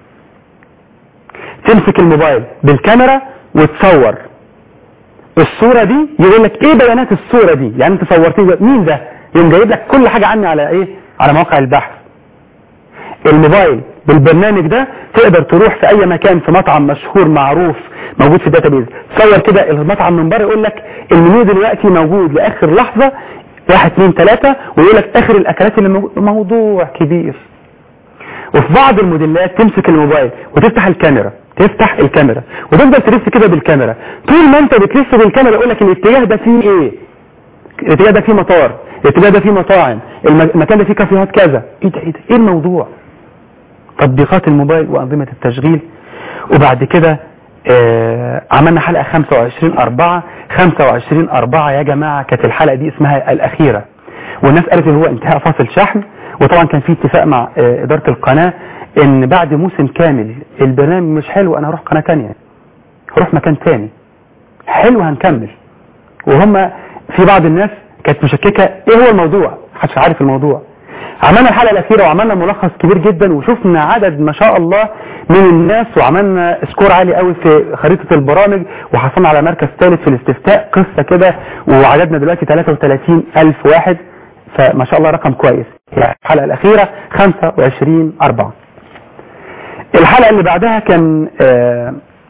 تمسك الموبايل بالكاميرا وتصور الصورة دي يقول لك ايه بيانات الصورة دي يعني انت صورتني ده- مين ده يقوم جايب لك كل حاجة عني على ايه على مواقع البحث الموبايل بالبرنامج ده تقدر تروح في اي مكان في مطعم مشهور معروف موجود في الداتابيز تصور كده المطعم من بره يقول لك المنيو دلوقتي موجود لاخر لحظة واحد اثنين ثلاثة ويقول لك اخر الاكلات اللي موجود موضوع كبير وفي بعض الموديلات تمسك الموبايل وتفتح الكاميرا تفتح الكاميرا وتفضل تلف كده بالكاميرا طول ما انت بتلف بالكاميرا يقول لك الاتجاه ده فيه ايه الاتجاه ده فيه مطار الاتجاه ده فيه مطاعم الم- المكان ده فيه كافيهات كذا ايه ده ايه ده ايه الموضوع تطبيقات الموبايل وانظمه التشغيل وبعد كده آه عملنا حلقه 25 4 25 4 يا جماعه كانت الحلقه دي اسمها الاخيره والناس قالت ان هو انتهاء فاصل شحن وطبعا كان في اتفاق مع آه اداره القناه ان بعد موسم كامل البرنامج مش حلو انا هروح قناه تانية هروح مكان تاني حلو هنكمل وهم في بعض الناس كانت مشككه ايه هو الموضوع محدش عارف الموضوع عملنا الحلقه الاخيره وعملنا ملخص كبير جدا وشفنا عدد ما شاء الله من الناس وعملنا سكور عالي قوي في خريطه البرامج وحصلنا على مركز ثالث في الاستفتاء قصه كده وعددنا دلوقتي 33 الف واحد فما شاء الله رقم كويس الحلقه الاخيره 25 4 الحلقه اللي بعدها كان آه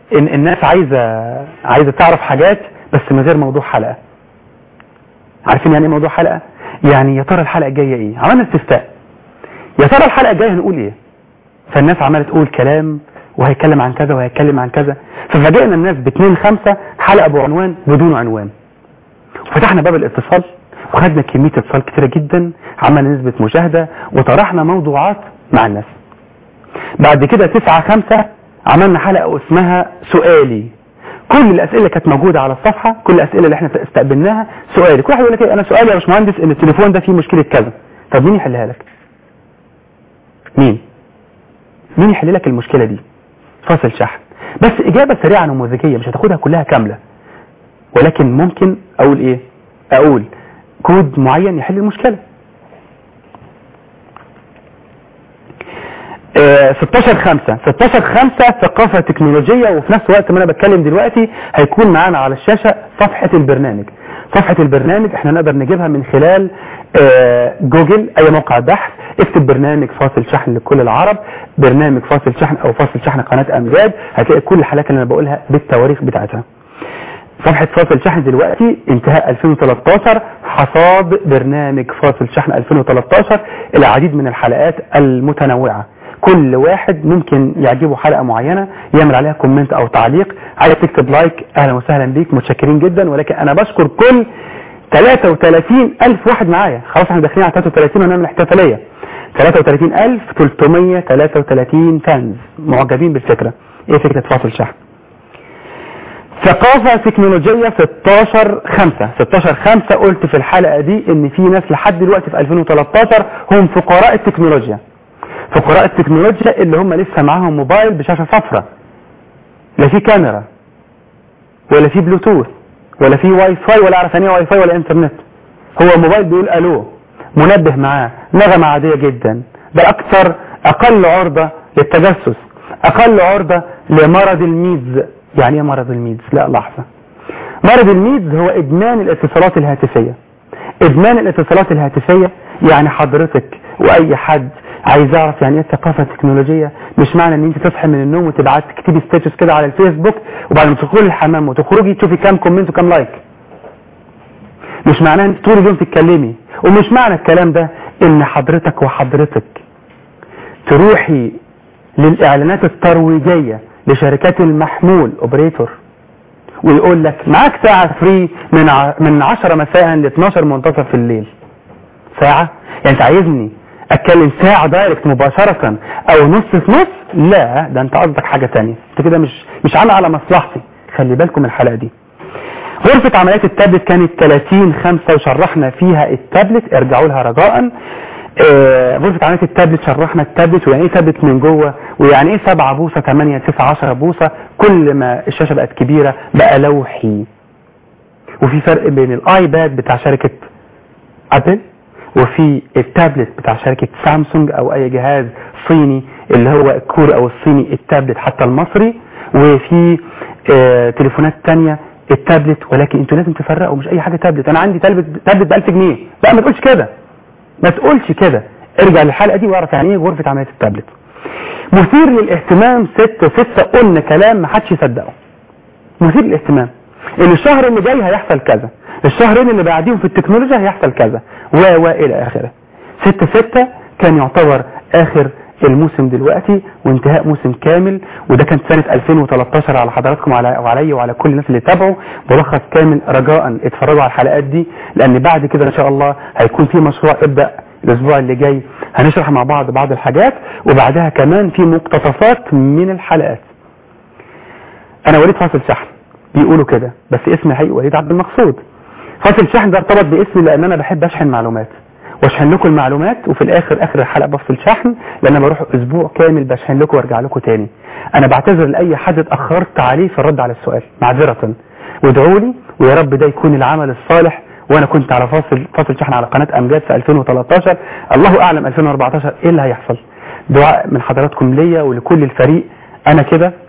ان الناس عايزه عايزه تعرف حاجات بس من غير موضوع حلقه عارفين يعني ايه موضوع حلقه يعني يا ترى الحلقه الجايه ايه عملنا استفتاء يا ترى الحلقه الجايه هنقول ايه فالناس عماله تقول كلام وهيتكلم عن كذا وهيتكلم عن كذا ففاجئنا الناس باثنين خمسة حلقه بعنوان بدون عنوان فتحنا باب الاتصال وخدنا كميه اتصال كتيره جدا عملنا نسبه مشاهده وطرحنا موضوعات مع الناس بعد كده تسعة خمسة عملنا حلقة اسمها سؤالي كل الأسئلة اللي كانت موجودة على الصفحة كل الأسئلة اللي احنا استقبلناها سؤالي كل واحد يقول لك ايه أنا سؤالي يا باشمهندس إن التليفون ده فيه مشكلة كذا طب مين يحلها لك مين مين يحل لك المشكلة دي فاصل شحن بس إجابة سريعة نموذجية مش هتاخدها كلها كاملة ولكن ممكن أقول إيه أقول كود معين يحل المشكلة 16 5 16 5 ثقافة تكنولوجية وفي نفس الوقت ما انا بتكلم دلوقتي هيكون معانا على الشاشة صفحة البرنامج صفحة البرنامج احنا نقدر نجيبها من خلال آه، جوجل اي موقع بحث اكتب برنامج فاصل شحن لكل العرب برنامج فاصل شحن او فاصل شحن قناة امجاد هتلاقي كل الحلقات اللي انا بقولها بالتواريخ بتاعتها صفحة فاصل شحن دلوقتي انتهاء 2013 حصاد برنامج فاصل شحن 2013 العديد من الحلقات المتنوعة كل واحد ممكن يعجبه حلقة معينة يعمل عليها كومنت او تعليق عايز تكتب لايك اهلا وسهلا بيك متشكرين جدا ولكن انا بشكر كل 33 الف واحد معايا خلاص احنا داخلين على 33 ونعمل احتفالية 33333 فانز معجبين بالفكرة ايه فكرة فاصل شحن ثقافة تكنولوجية 16 5 16 5 قلت في الحلقة دي ان في ناس لحد دلوقتي في 2013 هم فقراء التكنولوجيا فقراء التكنولوجيا اللي هم لسه معاهم موبايل بشاشة صفراء لا في كاميرا ولا في بلوتوث ولا في واي فاي ولا اعرف يعني ايه واي فاي ولا انترنت هو الموبايل بيقول الو منبه معاه نغمة عادية جدا ده اكثر اقل عرضة للتجسس اقل عرضة لمرض الميدز يعني ايه مرض الميدز لا لحظة مرض الميدز هو ادمان الاتصالات الهاتفية ادمان الاتصالات الهاتفية يعني حضرتك واي حد عايز اعرف يعني ايه الثقافه التكنولوجيه مش معنى ان انت تصحي من النوم وتبعت تكتبي ستاتس كده على الفيسبوك وبعد ما تدخلي الحمام وتخرجي تشوفي كام كومنت وكام لايك مش معناه ان طول اليوم تتكلمي ومش معنى الكلام ده ان حضرتك وحضرتك تروحي للاعلانات الترويجيه لشركات المحمول اوبريتور ويقول لك معاك ساعه فري من ع... من 10 مساء ل 12 منتصف الليل ساعه يعني انت عايزني اتكلم ساعة دايركت مباشرة او نص في نص لا ده انت قصدك حاجة تانية انت كده مش مش عامل على مصلحتي خلي بالكم من الحلقة دي غرفة عمليات التابلت كانت 30 5 وشرحنا فيها التابلت ارجعوا لها رجاء آه غرفة عمليات التابلت شرحنا التابلت ويعني ايه تابلت من جوه ويعني ايه 7 بوصة 8 9 10 بوصة كل ما الشاشة بقت كبيرة بقى لوحي وفي فرق بين الايباد بتاع شركة ابل وفي التابلت بتاع شركة سامسونج او اي جهاز صيني اللي هو الكور او الصيني التابلت حتى المصري وفي آه تليفونات تانية التابلت ولكن انتوا لازم تفرقوا مش اي حاجة تابلت انا عندي تابلت تابلت ب 1000 جنيه لا ما تقولش كده ما تقولش كده ارجع للحلقة دي واعرف يعني ايه غرفة عمليات التابلت مثير للاهتمام ستة ستة قلنا كلام ما حدش يصدقه مثير للاهتمام ان الشهر اللي جاي هيحصل كذا الشهرين اللي بعديهم في التكنولوجيا هيحصل كذا و و الى اخره ستة ستة كان يعتبر اخر الموسم دلوقتي وانتهاء موسم كامل وده كان سنة 2013 على حضراتكم وعلى وعلي وعلى كل الناس اللي تابعوا ملخص كامل رجاء اتفرجوا على الحلقات دي لان بعد كده ان شاء الله هيكون في مشروع ابدأ الاسبوع اللي جاي هنشرح مع بعض بعض الحاجات وبعدها كمان في مقتطفات من الحلقات انا وليد فاصل شحن بيقولوا كده بس اسمي حقيقي وليد عبد المقصود فاصل شحن ده ارتبط باسمي لان انا بحب اشحن معلومات واشحن لكم المعلومات وفي الاخر اخر الحلقه بفصل شحن لان انا بروح اسبوع كامل بشحن لكم وارجع لكم تاني انا بعتذر لاي حد اتاخرت عليه في الرد على السؤال معذره وادعوا لي ويا رب ده يكون العمل الصالح وانا كنت على فاصل فاصل شحن على قناه امجاد في 2013 الله اعلم 2014 ايه اللي هيحصل دعاء من حضراتكم ليا ولكل الفريق انا كده